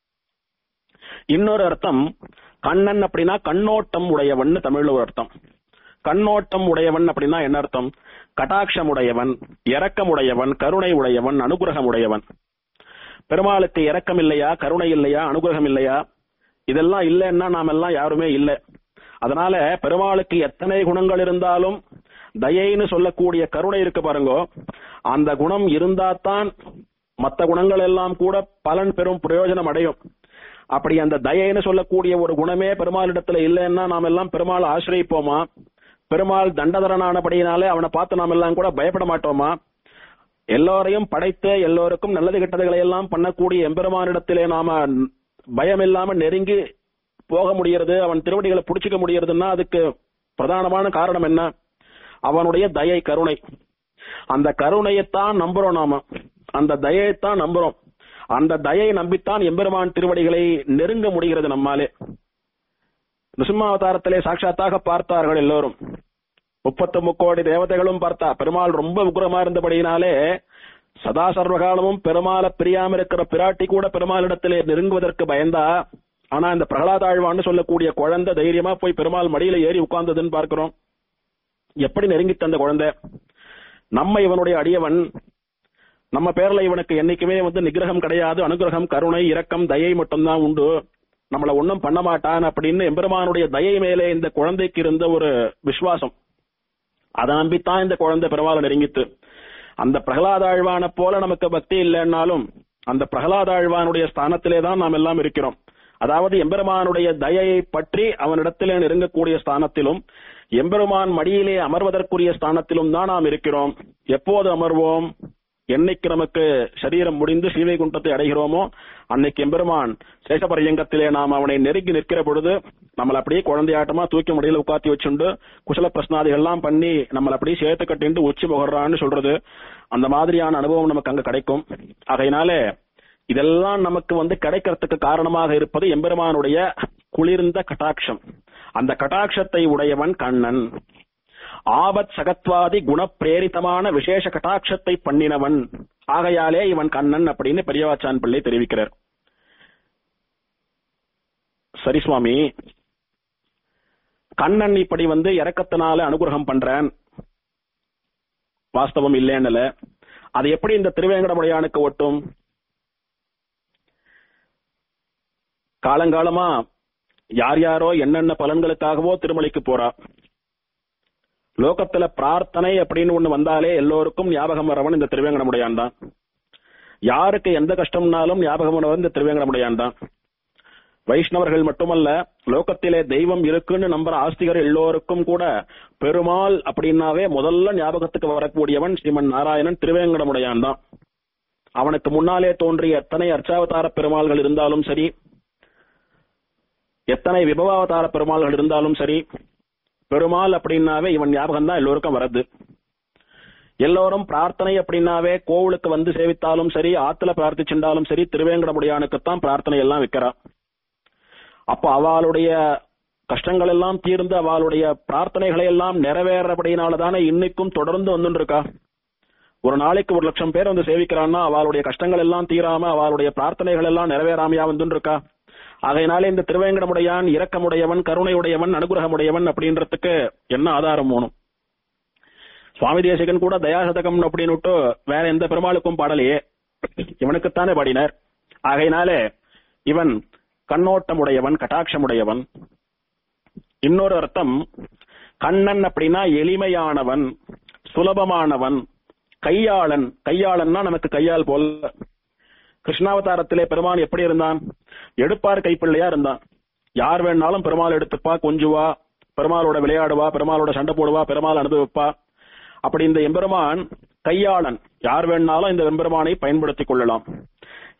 [SPEAKER 1] இன்னொரு அர்த்தம் கண்ணன் அப்படின்னா கண்ணோட்டம் உடையவன் தமிழ்ல ஒரு அர்த்தம் கண்ணோட்டம் உடையவன் அப்படின்னா என்ன அர்த்தம் கட்டாட்சம் உடையவன் இரக்கம் உடையவன் கருணை உடையவன் அனுகிரகம் உடையவன் பெருமாளுக்கு இரக்கம் இல்லையா கருணை இல்லையா அனுகிரகம் இல்லையா இதெல்லாம் இல்லைன்னா நாம எல்லாம் யாருமே இல்லை அதனால பெருமாளுக்கு எத்தனை குணங்கள் இருந்தாலும் தயைன்னு சொல்லக்கூடிய கருணை இருக்கு பாருங்க அந்த குணம் இருந்தாதான் மற்ற குணங்கள் எல்லாம் கூட பலன் பெறும் பிரயோஜனம் அடையும் அப்படி அந்த தயைன்னு சொல்லக்கூடிய ஒரு குணமே பெருமாளிடத்துல இல்லைன்னா நாம் எல்லாம் பெருமாள் ஆசிரியப்போமா பெருமாள் தண்டதரனானபடியினாலே அவனை பார்த்து நாம் எல்லாம் கூட பயப்பட மாட்டோமா எல்லோரையும் படைத்து எல்லோருக்கும் நல்லது கெட்டதுகளை எல்லாம் பண்ணக்கூடிய எம்பெருமானிடத்திலே நாம பயம் இல்லாம நெருங்கி போக முடியறது அவன் திருவடிகளை புடிச்சுக்க முடியறதுன்னா அதுக்கு பிரதானமான காரணம் என்ன அவனுடைய தயை கருணை அந்த கருணையைத்தான் நம்புறோம் நாம அந்த தயைத்தான் நம்புறோம் அந்த தயை நம்பித்தான் எம்பெருமான் திருவடிகளை நெருங்க முடிகிறது நம்மாலே நிசிம்மாவதாரத்திலே சாட்சாத்தாக பார்த்தார்கள் எல்லோரும் முப்பத்து முக்கோடி தேவதைகளும் பார்த்தா பெருமாள் ரொம்ப உக்ரமா இருந்தபடியினாலே சதா சர்வகாலமும் பெருமாளை பிரியாம இருக்கிற பிராட்டி கூட பெருமாளிடத்திலே நெருங்குவதற்கு பயந்தா ஆனா இந்த பிரகலாதாழ்வான்னு சொல்லக்கூடிய குழந்தை தைரியமா போய் பெருமாள் மடியில ஏறி உட்கார்ந்ததுன்னு பார்க்கிறோம் எப்படி நெருங்கித்த அந்த குழந்தை நம்ம இவனுடைய அடியவன் நம்ம பேர்ல இவனுக்கு என்னைக்குமே வந்து நிகிரகம் கிடையாது அனுகிரகம் கருணை இரக்கம் தயை மட்டும்தான் உண்டு நம்மள ஒன்னும் பண்ண மாட்டான் அப்படின்னு எம்பெருமானுடைய தயை மேலே இந்த குழந்தைக்கு இருந்த ஒரு விசுவாசம் அதை நம்பித்தான் இந்த குழந்தை பெருமாளை நெருங்கித்து அந்த பிரகலாதாழ்வான போல நமக்கு பக்தி இல்லைன்னாலும் அந்த பிரகலாதாழ்வானுடைய ஸ்தானத்திலே தான் நாம் எல்லாம் இருக்கிறோம் அதாவது எம்பெருமானுடைய தயையை பற்றி அவனிடத்திலே நெருங்கக்கூடிய ஸ்தானத்திலும் எம்பெருமான் மடியிலே அமர்வதற்குரிய ஸ்தானத்திலும் தான் நாம் இருக்கிறோம் எப்போது அமர்வோம் என்னைக்கு நமக்கு சரீரம் முடிந்து ஸ்ரீவைகுண்டத்தை அடைகிறோமோ அன்னைக்கு எம்பெருமான் சேஷபரியங்கத்திலே நாம் அவனை நெருங்கி நிற்கிற பொழுது நம்மள அப்படியே குழந்தையாட்டமா தூக்கி முடியல உட்காத்தி வச்சுண்டு குசல பிரஸ்னாதிகள் எல்லாம் பண்ணி நம்மள அப்படியே சேர்த்து கட்டிண்டு உச்சி முகர்றான்னு சொல்றது அந்த மாதிரியான அனுபவம் நமக்கு அங்க கிடைக்கும் ஆகையினாலே இதெல்லாம் நமக்கு வந்து கிடைக்கிறதுக்கு காரணமாக இருப்பது எம்பெருமானுடைய குளிர்ந்த கட்டாட்சம் அந்த கட்டாட்சத்தை உடையவன் கண்ணன் ஆபத் சகத்வாதி குணப்பிரேரிதமான விசேஷ கட்டாட்சத்தை பண்ணினவன் ஆகையாலே இவன் கண்ணன் அப்படின்னு பெரியவாச்சான் பிள்ளை தெரிவிக்கிறார் சரி சுவாமி கண்ணன் இப்படி வந்து இறக்கத்தினால அனுகிரகம் பண்றேன் வாஸ்தவம் இல்லைன்னு அது எப்படி இந்த திருவேங்கடமுடையானுக்கு ஒட்டும் காலங்காலமா யார் யாரோ என்னென்ன பலன்களுக்காகவோ திருமலைக்கு போறா லோகத்துல பிரார்த்தனை அப்படின்னு ஒண்ணு வந்தாலே எல்லோருக்கும் ஞாபகம் வரவன் இந்த திருவேங்கடமுடையான் தான் யாருக்கு எந்த கஷ்டம்னாலும் ஞாபகம் வரவன் இந்த திருவேங்கடமுடையான் தான் வைஷ்ணவர்கள் மட்டுமல்ல லோகத்திலே தெய்வம் இருக்குன்னு நம்புற ஆஸ்திகர் எல்லோருக்கும் கூட பெருமாள் அப்படின்னாவே முதல்ல ஞாபகத்துக்கு வரக்கூடியவன் ஸ்ரீமன் நாராயணன் திருவேங்கடமுடையான் தான் அவனுக்கு முன்னாலே தோன்றிய எத்தனை அர்ச்சாவதார பெருமாள்கள் இருந்தாலும் சரி எத்தனை விபவாவதார பெருமாள்கள் இருந்தாலும் சரி பெருமாள் அப்படின்னாவே இவன் ஞாபகம் தான் எல்லோருக்கும் வருது எல்லோரும் பிரார்த்தனை அப்படின்னாவே கோவிலுக்கு வந்து சேவித்தாலும் சரி ஆத்துல பிரார்த்திச்சுண்டாலும் சரி திருவேங்கடமுடியானுக்குத்தான் பிரார்த்தனை எல்லாம் வைக்கிறா அப்ப அவளுடைய கஷ்டங்கள் எல்லாம் தீர்ந்து அவளுடைய பிரார்த்தனைகளை எல்லாம் நிறைவேறபடினால தானே இன்னைக்கும் தொடர்ந்து வந்துட்டு இருக்கா ஒரு நாளைக்கு ஒரு லட்சம் பேர் வந்து சேவிக்கிறான்னா அவளுடைய கஷ்டங்கள் எல்லாம் தீராம அவளுடைய பிரார்த்தனைகள் எல்லாம் நிறைவேறாமையா வந்துட்டு இருக்கா ஆகையினாலே இந்த திருவேங்கடமுடையான் இரக்கமுடையவன் கருணையுடையவன் அனுகிரகமுடையவன் அப்படின்றதுக்கு என்ன ஆதாரம் வேணும் சுவாமி தேசிகன் கூட தயாசதகம் அப்படின்னு வேற எந்த பெருமாளுக்கும் பாடலையே இவனுக்குத்தானே பாடினார் ஆகையினாலே இவன் கண்ணோட்டமுடையவன் கட்டாட்சமுடையவன் இன்னொரு அர்த்தம் கண்ணன் அப்படின்னா எளிமையானவன் சுலபமானவன் கையாளன் கையாளன்னா நமக்கு கையால் போல கிருஷ்ணாவதாரத்திலே பெருமான் எப்படி இருந்தான் எடுப்பார் கைப்பிள்ளையா இருந்தான் யார் வேணாலும் பெருமாள் எடுத்துப்பா கொஞ்சுவா பெருமாளோட விளையாடுவா பெருமாளோட சண்டை போடுவா பெருமாள் அனுபவிப்பா அப்படி இந்த எம்பெருமான் கையாளன் யார் வேணாலும் இந்த எம்பெருமானை பயன்படுத்திக் கொள்ளலாம்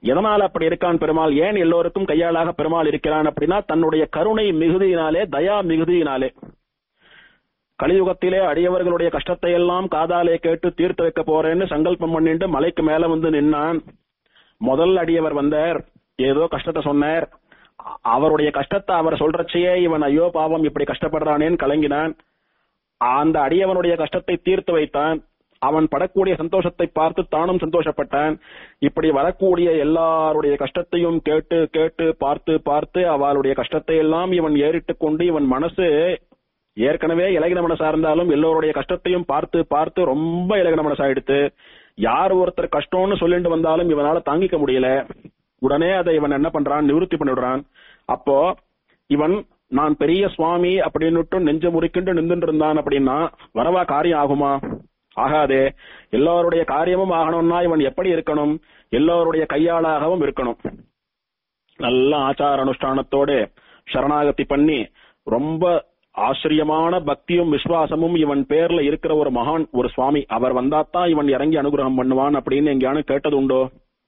[SPEAKER 1] எதனால் அப்படி இருக்கான் பெருமாள் ஏன் எல்லோருக்கும் கையாளாக பெருமாள் இருக்கிறான் அப்படின்னா தன்னுடைய கருணை மிகுதியினாலே தயா மிகுதியினாலே கலியுகத்திலே அடியவர்களுடைய கஷ்டத்தை எல்லாம் காதாலே கேட்டு தீர்த்து வைக்க போறேன்னு சங்கல்பம் பண்ணிட்டு மலைக்கு மேல வந்து நின்னான் முதல் அடியவர் வந்தார் ஏதோ கஷ்டத்தை சொன்னார் அ- அவருடைய கஷ்டத்தை அவர் சொல்றச்சையே இவன் ஐயோ பாவம் இப்படி கஷ்டப்படுறானேன்னு கலங்கினான் அந்த அடியவனுடைய கஷ்டத்தை தீர்த்து வைத்தான் அவன் படக்கூடிய சந்தோஷத்தை பார்த்து தானும் சந்தோஷப்பட்டான் இப்படி வரக்கூடிய எல்லாருடைய கஷ்டத்தையும் கேட்டு கேட்டு பார்த்து பார்த்து அவளுடைய கஷ்டத்தை எல்லாம் இவன் ஏறிட்டு கொண்டு இவன் மனசு ஏற்கனவே இலகின மனசா இருந்தாலும் எல்லோருடைய கஷ்டத்தையும் பார்த்து பார்த்து ரொம்ப இலகின மனசாயிடுத்து யார் ஒருத்தர் கஷ்டம்னு சொல்லிட்டு வந்தாலும் இவனால தாங்கிக்க முடியல உடனே அதை இவன் என்ன பண்றான் நிவர்த்தி பண்ணிடுறான் அப்போ இவன் நான் பெரிய சுவாமி அப்படின்னுட்டு நெஞ்ச முறிக்கிண்டு நின்றுட்டு இருந்தான் அப்படின்னா வரவா காரியம் ஆகுமா ஆகாதே எல்லோருடைய காரியமும் ஆகணும்னா இவன் எப்படி இருக்கணும் எல்லோருடைய கையாளாகவும் இருக்கணும் நல்ல ஆச்சார அனுஷ்டானத்தோடு சரணாகதி பண்ணி ரொம்ப ஆச்சரியமான பக்தியும் விசுவாசமும் இவன் பேர்ல இருக்கிற ஒரு மகான் ஒரு சுவாமி அவர் வந்தாத்தான் இவன் இறங்கி அனுகிரகம் பண்ணுவான் அப்படின்னு எங்கேயானு கேட்டது உண்டோ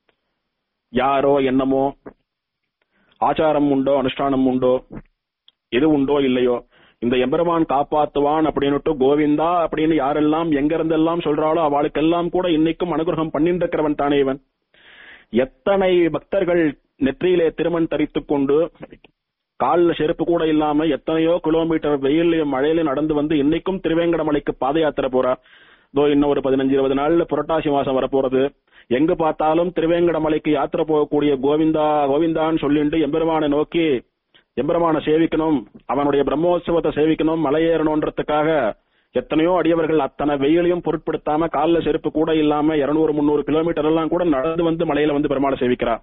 [SPEAKER 1] யாரோ என்னமோ ஆச்சாரம் உண்டோ அனுஷ்டானம் உண்டோ எது உண்டோ இல்லையோ இந்த எம்பெருமான் காப்பாத்துவான் அப்படின்னுட்டு கோவிந்தா அப்படின்னு யாரெல்லாம் எங்க இருந்தெல்லாம் சொல்றாளோ அவளுக்கெல்லாம் கூட இன்னைக்கும் அனுகிரகம் பண்ணிட்டு இருக்கிறவன் தானே இவன் எத்தனை பக்தர்கள் நெற்றியிலே திருமண் தரித்துக் கொண்டு காலில் செருப்பு கூட இல்லாம எத்தனையோ கிலோமீட்டர் வெயிலையும் மழையிலும் நடந்து வந்து இன்னைக்கும் திருவேங்கடமலைக்கு பாத யாத்திரை போறா இதோ இன்னும் ஒரு பதினஞ்சு இருபது நாள்ல புரட்டாசி மாசம் வரப்போறது எங்கு பார்த்தாலும் திருவேங்கடமலைக்கு யாத்திரை போகக்கூடிய கோவிந்தா கோவிந்தான்னு சொல்லிட்டு எம்பெருமானை நோக்கி எம்பெருமானை சேவிக்கணும் அவனுடைய பிரம்மோற்சவத்தை சேவிக்கணும் மலையேறணுன்றதுக்காக எத்தனையோ அடியவர்கள் அத்தனை வெயிலையும் பொருட்படுத்தாம கால்ல செருப்பு கூட இல்லாம இருநூறு முந்நூறு கிலோமீட்டர் எல்லாம் கூட நடந்து வந்து மலையில வந்து பெருமாளை சேவிக்கிறா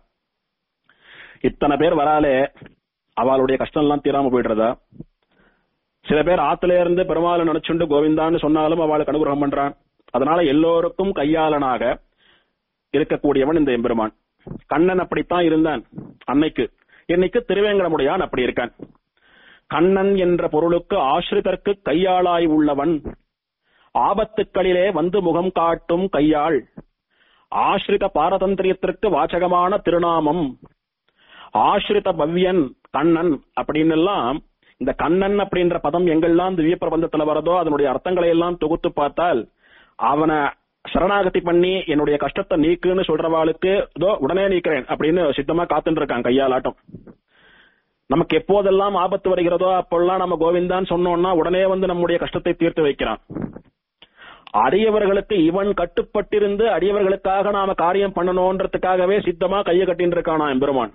[SPEAKER 1] இத்தனை பேர் வராலே அவளுடைய கஷ்டம் எல்லாம் தீராம போயிடுறதா சில பேர் ஆத்துல இருந்து பெருமாளை நினைச்சுண்டு கோவிந்தான்னு சொன்னாலும் அவளுக்கு அனுகிரகம் பண்றான் அதனால எல்லோருக்கும் கையாளனாக இருக்கக்கூடியவன் இந்த எம்பெருமான் கண்ணன் அப்படித்தான் இருந்தான் அன்னைக்கு இன்னைக்கு திருவேங்கடமுடையான் அப்படி இருக்கான் கண்ணன் என்ற பொருளுக்கு ஆசிரிதற்கு கையாளாய் உள்ளவன் ஆபத்துக்களிலே வந்து முகம் காட்டும் கையாள் ஆசிரித பாரதந்திரியத்திற்கு வாசகமான திருநாமம் ஆசிரித பவ்யன் கண்ணன் அப்படின்னு எல்லாம் இந்த கண்ணன் அப்படின்ற பதம் எங்கெல்லாம் திவ்ய பிரபந்தத்துல வரதோ அதனுடைய அர்த்தங்களை எல்லாம் தொகுத்து பார்த்தால் அவனை சரணாகதி பண்ணி என்னுடைய கஷ்டத்தை நீக்குன்னு சொல்றவாளுக்கு இதோ உடனே நீக்கிறேன் அப்படின்னு சித்தமா காத்துட்டு இருக்கான் கையாலாட்டம் நமக்கு எப்போதெல்லாம் ஆபத்து வருகிறதோ அப்பெல்லாம் நம்ம கோவிந்தான்னு சொன்னோம்னா உடனே வந்து நம்முடைய கஷ்டத்தை தீர்த்து வைக்கிறான் அடியவர்களுக்கு இவன் கட்டுப்பட்டிருந்து அடியவர்களுக்காக நாம காரியம் பண்ணணும்ன்றதுக்காகவே சித்தமா கையை கட்டின்னு இருக்கானா எம்பெருமான்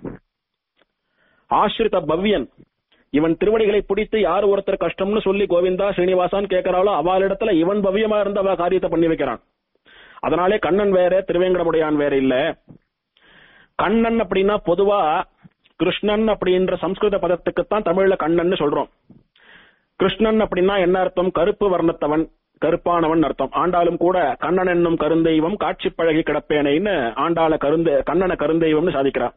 [SPEAKER 1] ஆசிரித பவ்யன் இவன் திருவடிகளை பிடித்து யார் ஒருத்தர் கஷ்டம்னு சொல்லி கோவிந்தா ஸ்ரீனிவாசான்னு கேட்கிறாளோ அவளிடத்துல இவன் பவ்யமா இருந்து அவ காரியத்தை பண்ணி வைக்கிறான் அதனாலே கண்ணன் வேற திருவேங்கடமுடையான் வேற இல்ல கண்ணன் அப்படின்னா பொதுவா கிருஷ்ணன் அப்படின்ற சம்ஸ்கிருத பதத்துக்குத்தான் தமிழ்ல கண்ணன் சொல்றோம் கிருஷ்ணன் அப்படின்னா என்ன அர்த்தம் கருப்பு வர்ணத்தவன் கருப்பானவன் அர்த்தம் ஆண்டாலும் கூட கண்ணன் என்னும் கருந்தெய்வம் காட்சி பழகி கிடப்பேனைன்னு ஆண்டாள கருந்த கண்ணனை கருந்தெய்வம்னு சாதிக்கிறான்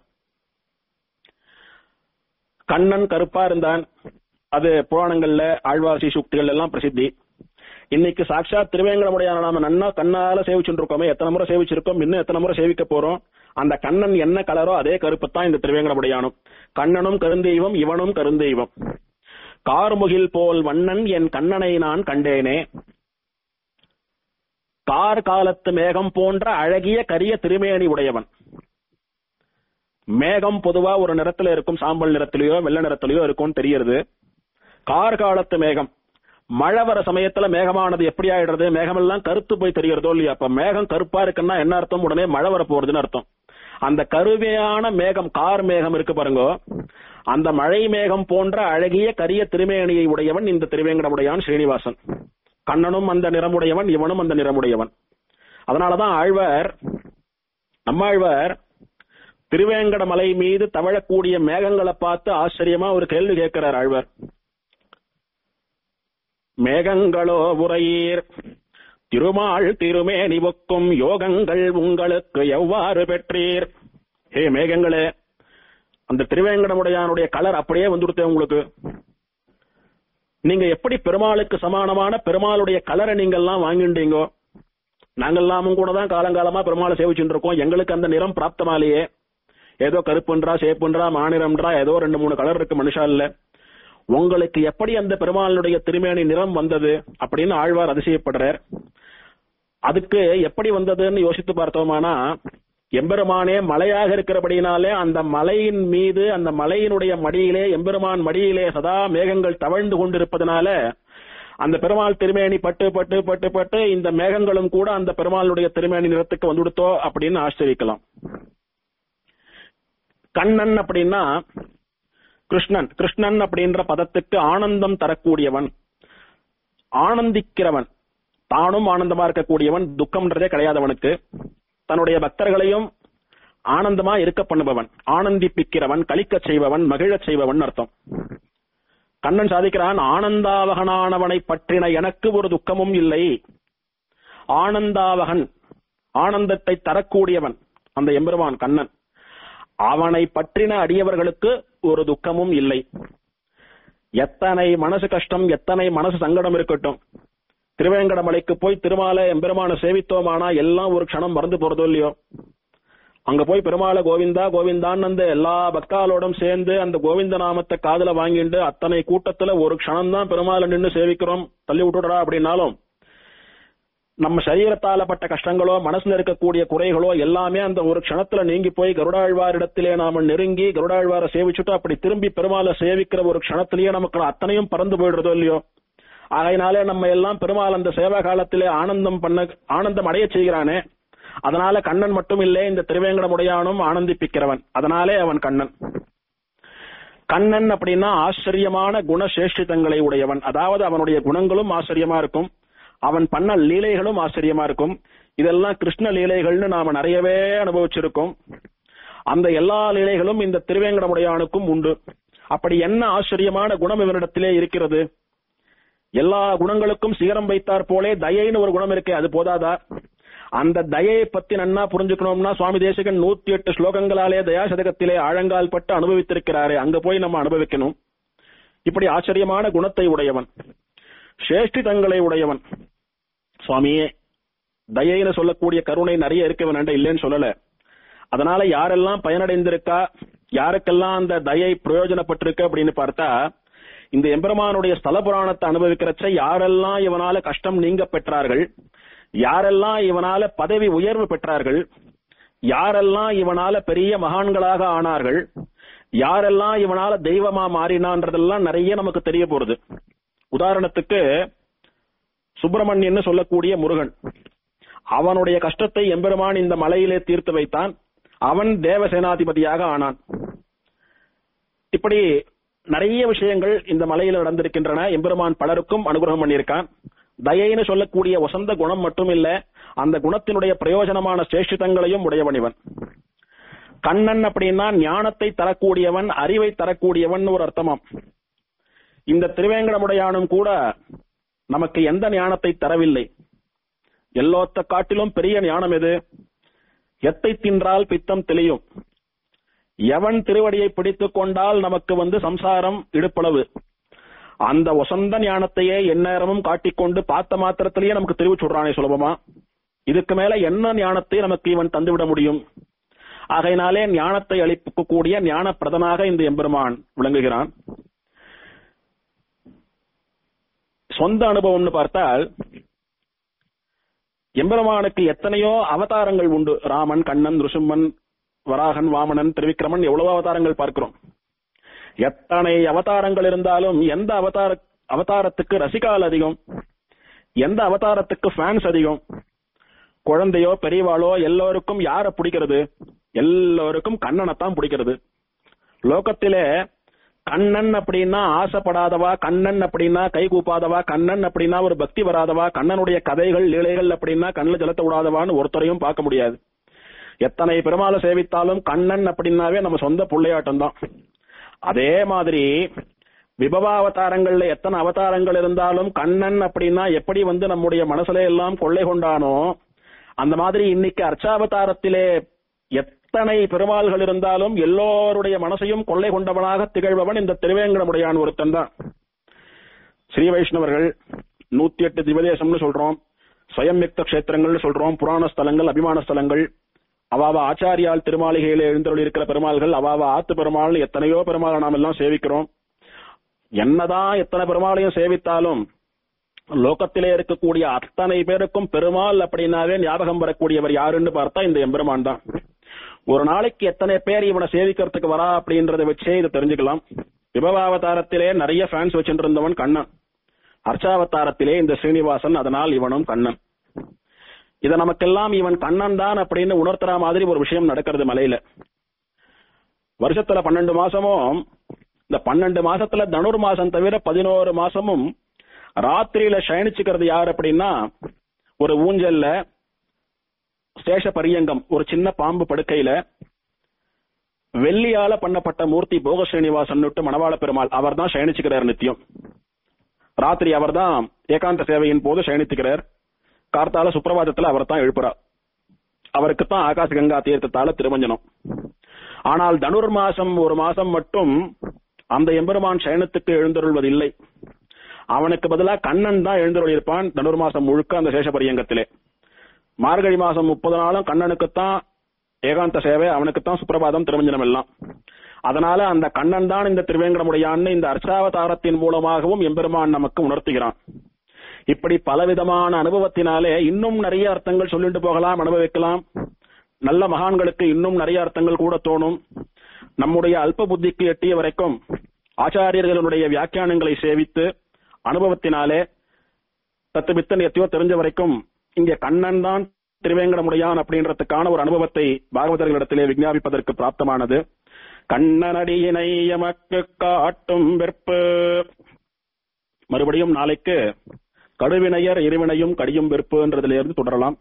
[SPEAKER 1] கண்ணன் கருப்பா இருந்தான் அது புராணங்கள்ல ஆழ்வாசி சூக்திகள் எல்லாம் பிரசித்தி இன்னைக்கு சாட்சாத் திருவேங்கடமுடையான நாம நன்னா கண்ணால சேவிச்சுட்டு இருக்கோமே எத்தனை முறை சேவிச்சிருக்கோம் இன்னும் எத்தனை முறை சேவிக்க போறோம் அந்த கண்ணன் என்ன கலரோ அதே கருப்புத்தான் இந்த திருவேங்கடமுடையானும் கண்ணனும் கருந்தெய்வம் இவனும் கருந்தெய்வம் கார்முகில் போல் வண்ணன் என் கண்ணனை நான் கண்டேனே கார் காலத்து மேகம் போன்ற அழகிய கரிய திருமேனி உடையவன் மேகம் பொதுவா ஒரு நிறத்துல இருக்கும் சாம்பல் நிறத்திலயோ வெள்ளை நிறத்திலயோ இருக்கும்னு தெரியறது கார் காலத்து மேகம் மழை வர சமயத்துல மேகமானது எப்படி ஆயிடுறது மேகமெல்லாம் கருத்து போய் தெரியறதோ இல்லையா அப்ப மேகம் கருப்பா இருக்குன்னா என்ன அர்த்தம் உடனே மழை வர போறதுன்னு அர்த்தம் அந்த கருமையான மேகம் கார் மேகம் இருக்கு பாருங்க அந்த மழை மேகம் போன்ற அழகிய கரிய திருமேனியை உடையவன் இந்த திருவேங்கடமுடையான் ஸ்ரீனிவாசன் கண்ணனும் அந்த நிறமுடையவன் இவனும் அந்த நிறமுடையவன் அதனாலதான் ஆழ்வார் நம்மாழ்வார் திருவேங்கட மலை மீது தவழக்கூடிய மேகங்களை பார்த்து ஆச்சரியமா ஒரு கேள்வி கேட்கிறார் ஆழ்வார் மேகங்களோ உரையீர் திருமால் திருமேனி ஒக்கும் யோகங்கள் உங்களுக்கு எவ்வாறு பெற்றீர் ஹே மேகங்களே அந்த திருவேங்கடமுடையானுடைய கலர் அப்படியே வந்துடுத்தே உங்களுக்கு நீங்க எப்படி பெருமாளுக்கு சமானமான பெருமாளுடைய கலரை நீங்கெல்லாம் வாங்கிண்டீங்கோ நாங்கெல்லாமும் கூட தான் காலங்காலமா பெருமாளை சேவிச்சுட்டு இருக்கோம் எங்களுக்கு அந்த நிறம் பிராப்தமாலேயே ஏதோ கருப்புன்றா சேப்புன்றா மாநிலம்ன்றா ஏதோ ரெண்டு மூணு கலர் இருக்கு மனுஷா இல்ல உங்களுக்கு எப்படி அந்த பெருமாளுடைய திருமேனி நிறம் வந்தது அப்படின்னு ஆழ்வார் அதிசயப்படுறார் அதுக்கு எப்படி வந்ததுன்னு யோசித்து பார்த்தோமானா எம்பெருமானே மலையாக இருக்கிறபடினாலே அந்த மலையின் மீது அந்த மலையினுடைய மடியிலே எம்பெருமான் மடியிலே சதா மேகங்கள் தவழ்ந்து கொண்டிருப்பதனால அந்த பெருமாள் திருமேனி பட்டு பட்டு பட்டு பட்டு இந்த மேகங்களும் கூட அந்த பெருமாளுடைய திருமேனி நிறத்துக்கு வந்துடுத்தோ அப்படின்னு ஆச்சரிக்கலாம் கண்ணன் அப்படின்னா கிருஷ்ணன் கிருஷ்ணன் அப்படின்ற பதத்துக்கு ஆனந்தம் தரக்கூடியவன் ஆனந்திக்கிறவன் தானும் ஆனந்தமா இருக்கக்கூடியவன் துக்கம்ன்றதே கிடையாதவனுக்கு தன்னுடைய பக்தர்களையும் ஆனந்தமா இருக்க பண்ணுபவன் ஆனந்திப்பிக்கிறவன் கலிக்கச் செய்பவன் மகிழச் செய்பவன் அர்த்தம் கண்ணன் சாதிக்கிறான் ஆனந்தாவகனானவனை பற்றின எனக்கு ஒரு துக்கமும் இல்லை ஆனந்தாவகன் ஆனந்தத்தை தரக்கூடியவன் அந்த எம்பெருமான் கண்ணன் அவனை பற்றின அடியவர்களுக்கு ஒரு துக்கமும் இல்லை எத்தனை மனசு கஷ்டம் எத்தனை மனசு சங்கடம் இருக்கட்டும் திருவேங்கடமலைக்கு போய் திருமாலை எம்பெருமான சேவித்தோமானா எல்லாம் ஒரு க்ஷணம் மறந்து போறதோ இல்லையோ அங்க போய் பெருமாளை கோவிந்தா கோவிந்தான்னு அந்த எல்லா பக்தாளோடும் சேர்ந்து அந்த கோவிந்த நாமத்தை காதுல வாங்கிட்டு அத்தனை கூட்டத்துல ஒரு க்ஷணம் தான் பெருமாளை நின்னு சேவிக்கிறோம் தள்ளி விட்டுடுறா அப்படின்னாலும் நம்ம சரீரத்தால பட்ட கஷ்டங்களோ மனசுல இருக்கக்கூடிய குறைகளோ எல்லாமே அந்த ஒரு க்ஷணத்துல நீங்கி போய் கருடாழ்வாரிடத்திலே நாம நெருங்கி கருடாழ்வாரை சேவிச்சுட்டு அப்படி திரும்பி பெருமாளை சேவிக்கிற ஒரு க்ஷணத்திலேயே நமக்கு அத்தனையும் பறந்து போயிடுறதோ இல்லையோ ஆகையினாலே நம்ம எல்லாம் பெருமாள் அந்த சேவா காலத்திலே ஆனந்தம் பண்ண ஆனந்தம் அடைய செய்கிறானே அதனால கண்ணன் மட்டும் இல்லை இந்த திருவேங்கடமுடையானும் ஆனந்திப்பிக்கிறவன் அதனாலே அவன் கண்ணன் கண்ணன் அப்படின்னா ஆச்சரியமான குணசேஷிதங்களை உடையவன் அதாவது அவனுடைய குணங்களும் ஆச்சரியமா இருக்கும் அவன் பண்ண லீலைகளும் ஆச்சரியமா இருக்கும் இதெல்லாம் கிருஷ்ண லீலைகள்னு நாம நிறையவே அனுபவிச்சிருக்கோம் அந்த எல்லா லீலைகளும் இந்த திருவேங்கடமுடையானுக்கும் உண்டு அப்படி என்ன ஆச்சரியமான குணம் இவனிடத்திலே இருக்கிறது எல்லா குணங்களுக்கும் சிகரம் வைத்தார் போலே தயைன்னு ஒரு குணம் இருக்கே அது போதாதா அந்த தயையை பத்தி நன்னா புரிஞ்சுக்கணும்னா சுவாமி தேசிகன் நூத்தி எட்டு ஸ்லோகங்களாலே தயா சதகத்திலே ஆழங்கால் பட்டு அனுபவித்திருக்கிறாரே அங்க போய் நம்ம அனுபவிக்கணும் இப்படி ஆச்சரியமான குணத்தை உடையவன் சேஷ்டிதங்களை உடையவன் சுவாமியே தயைன்னு சொல்லக்கூடிய கருணை நிறைய இருக்க வேண்டாம் இல்லைன்னு சொல்லல அதனால யாரெல்லாம் பயனடைந்திருக்கா யாருக்கெல்லாம் அந்த தயை பிரயோஜனப்பட்டிருக்கு அப்படின்னு பார்த்தா இந்த எம்பெருமானுடைய ஸ்தல புராணத்தை அனுபவிக்கிறச்ச யாரெல்லாம் இவனால கஷ்டம் நீங்க பெற்றார்கள் யாரெல்லாம் இவனால பதவி உயர்வு பெற்றார்கள் யாரெல்லாம் இவனால பெரிய மகான்களாக ஆனார்கள் யாரெல்லாம் இவனால தெய்வமா மாறினான்றதெல்லாம் நிறைய நமக்கு தெரிய போறது உதாரணத்துக்கு சுப்பிரமணியன்னு சொல்லக்கூடிய முருகன் அவனுடைய கஷ்டத்தை எம்பெருமான் இந்த மலையிலே தீர்த்து வைத்தான் அவன் தேவசேனாதிபதியாக ஆனான் இப்படி நிறைய விஷயங்கள் இந்த மலையில நடந்திருக்கின்றன எம்பெருமான் பலருக்கும் அனுகிரகம் பண்ணியிருக்கான் தயைன்னு சொல்லக்கூடிய வசந்த குணம் மட்டும் இல்ல அந்த குணத்தினுடைய பிரயோஜனமான சேஷிதங்களையும் உடையவன் இவன் கண்ணன் அப்படின்னா ஞானத்தை தரக்கூடியவன் அறிவை தரக்கூடியவன் ஒரு அர்த்தமாம் இந்த திருவேங்கடமுடையானும் கூட நமக்கு எந்த ஞானத்தை தரவில்லை எல்லோத்த காட்டிலும் பெரிய ஞானம் எது எத்தை தின்றால் பித்தம் தெளியும் எவன் திருவடியை பிடித்துக் கொண்டால் நமக்கு வந்து சம்சாரம் இடுப்பளவு அந்த வசந்த ஞானத்தையே எந்நேரமும் காட்டிக்கொண்டு பார்த்த மாத்திரத்திலேயே நமக்கு தெரிவிச்சு விடுறானே சுலபமா இதுக்கு மேல என்ன ஞானத்தை நமக்கு இவன் தந்துவிட முடியும் ஆகையினாலே ஞானத்தை அளிக்கக்கூடிய ஞான பிரதனாக இந்த எம்பெருமான் விளங்குகிறான் சொந்த அனுபவம்னு பார்த்தால் எம்பெருமானுக்கு எத்தனையோ அவதாரங்கள் உண்டு ராமன் கண்ணன் ருசும்மன் வராகன் வாமனன் திருவிக்கிரமன் எவ்வளவோ அவதாரங்கள் பார்க்கிறோம் எத்தனை அவதாரங்கள் இருந்தாலும் எந்த அவதார அவதாரத்துக்கு ரசிகால் அதிகம் எந்த அவதாரத்துக்கு ஃபேன்ஸ் அதிகம் குழந்தையோ பெரியவாளோ எல்லோருக்கும் யார பிடிக்கிறது எல்லோருக்கும் கண்ணனைத்தான் பிடிக்கிறது லோகத்திலே கண்ணன் அப்படின்னா ஆசைப்படாதவா கண்ணன் அப்படின்னா கை கூப்பாதவா கண்ணன் அப்படின்னா ஒரு பக்தி வராதவா கண்ணனுடைய கதைகள் லீலைகள் அப்படின்னா கண்ணில் ஜலத்த விடாதவான்னு ஒருத்தரையும் பார்க்க முடியாது எத்தனை பெருமாளை சேவித்தாலும் கண்ணன் அப்படின்னாவே நம்ம சொந்த புள்ளையாட்டம் தான் அதே மாதிரி விபவாவதாரங்கள்ல எத்தனை அவதாரங்கள் இருந்தாலும் கண்ணன் அப்படின்னா எப்படி வந்து நம்முடைய மனசுல எல்லாம் கொள்ளை கொண்டானோ அந்த மாதிரி இன்னைக்கு அர்ச்சாவதாரத்திலே எத்தனை பெருமாள்கள் இருந்தாலும் எல்லோருடைய மனசையும் கொள்ளை கொண்டவனாக திகழ்பவன் இந்த திருவேங்கடமுடையான் ஒருத்தன் தான் ஸ்ரீ வைஷ்ணவர்கள் நூத்தி எட்டு திவதேசம்னு சொல்றோம் ஸ்வயம் யுக்த கஷேத்திரங்கள்னு சொல்றோம் புராண ஸ்தலங்கள் அபிமான ஸ்தலங்கள் அவாவ ஆச்சாரியால் திருமாளிகையில எழுந்தருள் இருக்கிற பெருமாள்கள் அவாவ ஆத்து பெருமாள் எத்தனையோ பெருமாளை நாம் எல்லாம் சேவிக்கிறோம் என்னதான் எத்தனை பெருமாளையும் சேவித்தாலும் லோகத்திலே இருக்கக்கூடிய அத்தனை பேருக்கும் பெருமாள் அப்படின்னாவே ஞாபகம் வரக்கூடியவர் யாருன்னு பார்த்தா இந்த எம்பெருமான் தான் ஒரு நாளைக்கு எத்தனை பேர் இவனை சேவிக்கிறதுக்கு வரா அப்படின்றத வச்சே இதை தெரிஞ்சுக்கலாம் விபவாவதாரத்திலே நிறைய ஃபேன்ஸ் வச்சுட்டு இருந்தவன் கண்ணன் அர்ச்சாவதாரத்திலே இந்த ஸ்ரீனிவாசன் அதனால் இவனும் கண்ணன் இத நமக்கெல்லாம் இவன் கண்ணன் தான் அப்படின்னு உணர்த்துற மாதிரி ஒரு விஷயம் நடக்கிறது மலையில வருஷத்துல பன்னெண்டு மாசமும் இந்த பன்னெண்டு மாசத்துல தனுர் மாசம் தவிர பதினோரு மாசமும் ராத்திரியில சயனிச்சுக்கிறது யார் அப்படின்னா ஒரு ஊஞ்சல்ல சேஷ பரியங்கம் ஒரு சின்ன பாம்பு படுக்கையில வெள்ளியால பண்ணப்பட்ட மூர்த்தி போக ஸ்ரீனிவாசன் மணவாள பெருமாள் அவர் தான் சயனிச்சுக்கிறார் நித்தியம் ராத்திரி அவர் தான் ஏகாந்த சேவையின் போது சயனித்துக்கிறார் கார்த்தால சுப்பிரபாதத்துல அவர் தான் எழுப்புறார் அவருக்கு தான் ஆகாச கங்கா தீர்த்தத்தால திருமஞ்சனம் ஆனால் தனுர் மாசம் ஒரு மாசம் மட்டும் அந்த எம்பெருமான் சயனத்துக்கு எழுந்தருள்வதில்லை அவனுக்கு பதிலா கண்ணன் தான் எழுந்தருள் இருப்பான் தனுர் மாசம் முழுக்க அந்த சேஷபரியங்கத்திலே மார்கழி மாசம் முப்பது நாளும் கண்ணனுக்குத்தான் ஏகாந்த சேவை அவனுக்குத்தான் சுப்பிரபாதம் திருமஞ்சனம் எல்லாம் அதனால அந்த கண்ணன் தான் இந்த திருவேங்கடமுடையான்னு இந்த அர்ச்சாவதாரத்தின் மூலமாகவும் எம்பெருமான் நமக்கு உணர்த்துகிறான் இப்படி பலவிதமான அனுபவத்தினாலே இன்னும் நிறைய அர்த்தங்கள் சொல்லிட்டு போகலாம் அனுபவிக்கலாம் நல்ல மகான்களுக்கு இன்னும் நிறைய அர்த்தங்கள் கூட தோணும் நம்முடைய அல்ப புத்திக்கு எட்டிய வரைக்கும் ஆச்சாரியர்களுடைய வியாக்கியானங்களை சேவித்து அனுபவத்தினாலே தத்துவித்தன் எத்தையோ தெரிஞ்ச வரைக்கும் இங்க கண்ணன் தான் திருவேங்கடமுடையான் அப்படின்றதுக்கான ஒரு அனுபவத்தை பாகவதர்களிடத்திலே விஞ்ஞாபிப்பதற்கு பிராப்தமானது கண்ணனடியினை எமக்கு காட்டும் வெற்பு மறுபடியும் நாளைக்கு கடுவினையர் இருவினையும் கடியும் வெறுப்புன்றதிலிருந்து தொடரலாம்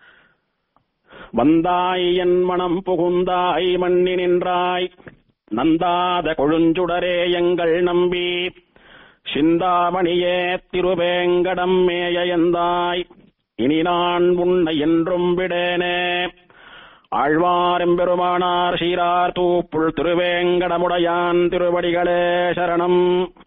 [SPEAKER 1] வந்தாய் என் மனம் புகுந்தாய் மண்ணி நின்றாய் நந்தாத கொழுஞ்சுடரே எங்கள் நம்பி சிந்தாமணியே திருவேங்கடம் மேயந்தாய் இனி நான் உன்னை என்றும் விடேனே ஆழ்வாரெம்பெருமானார் சீரார் தூப்புள் திருவேங்கடமுடையான் திருவடிகளே சரணம்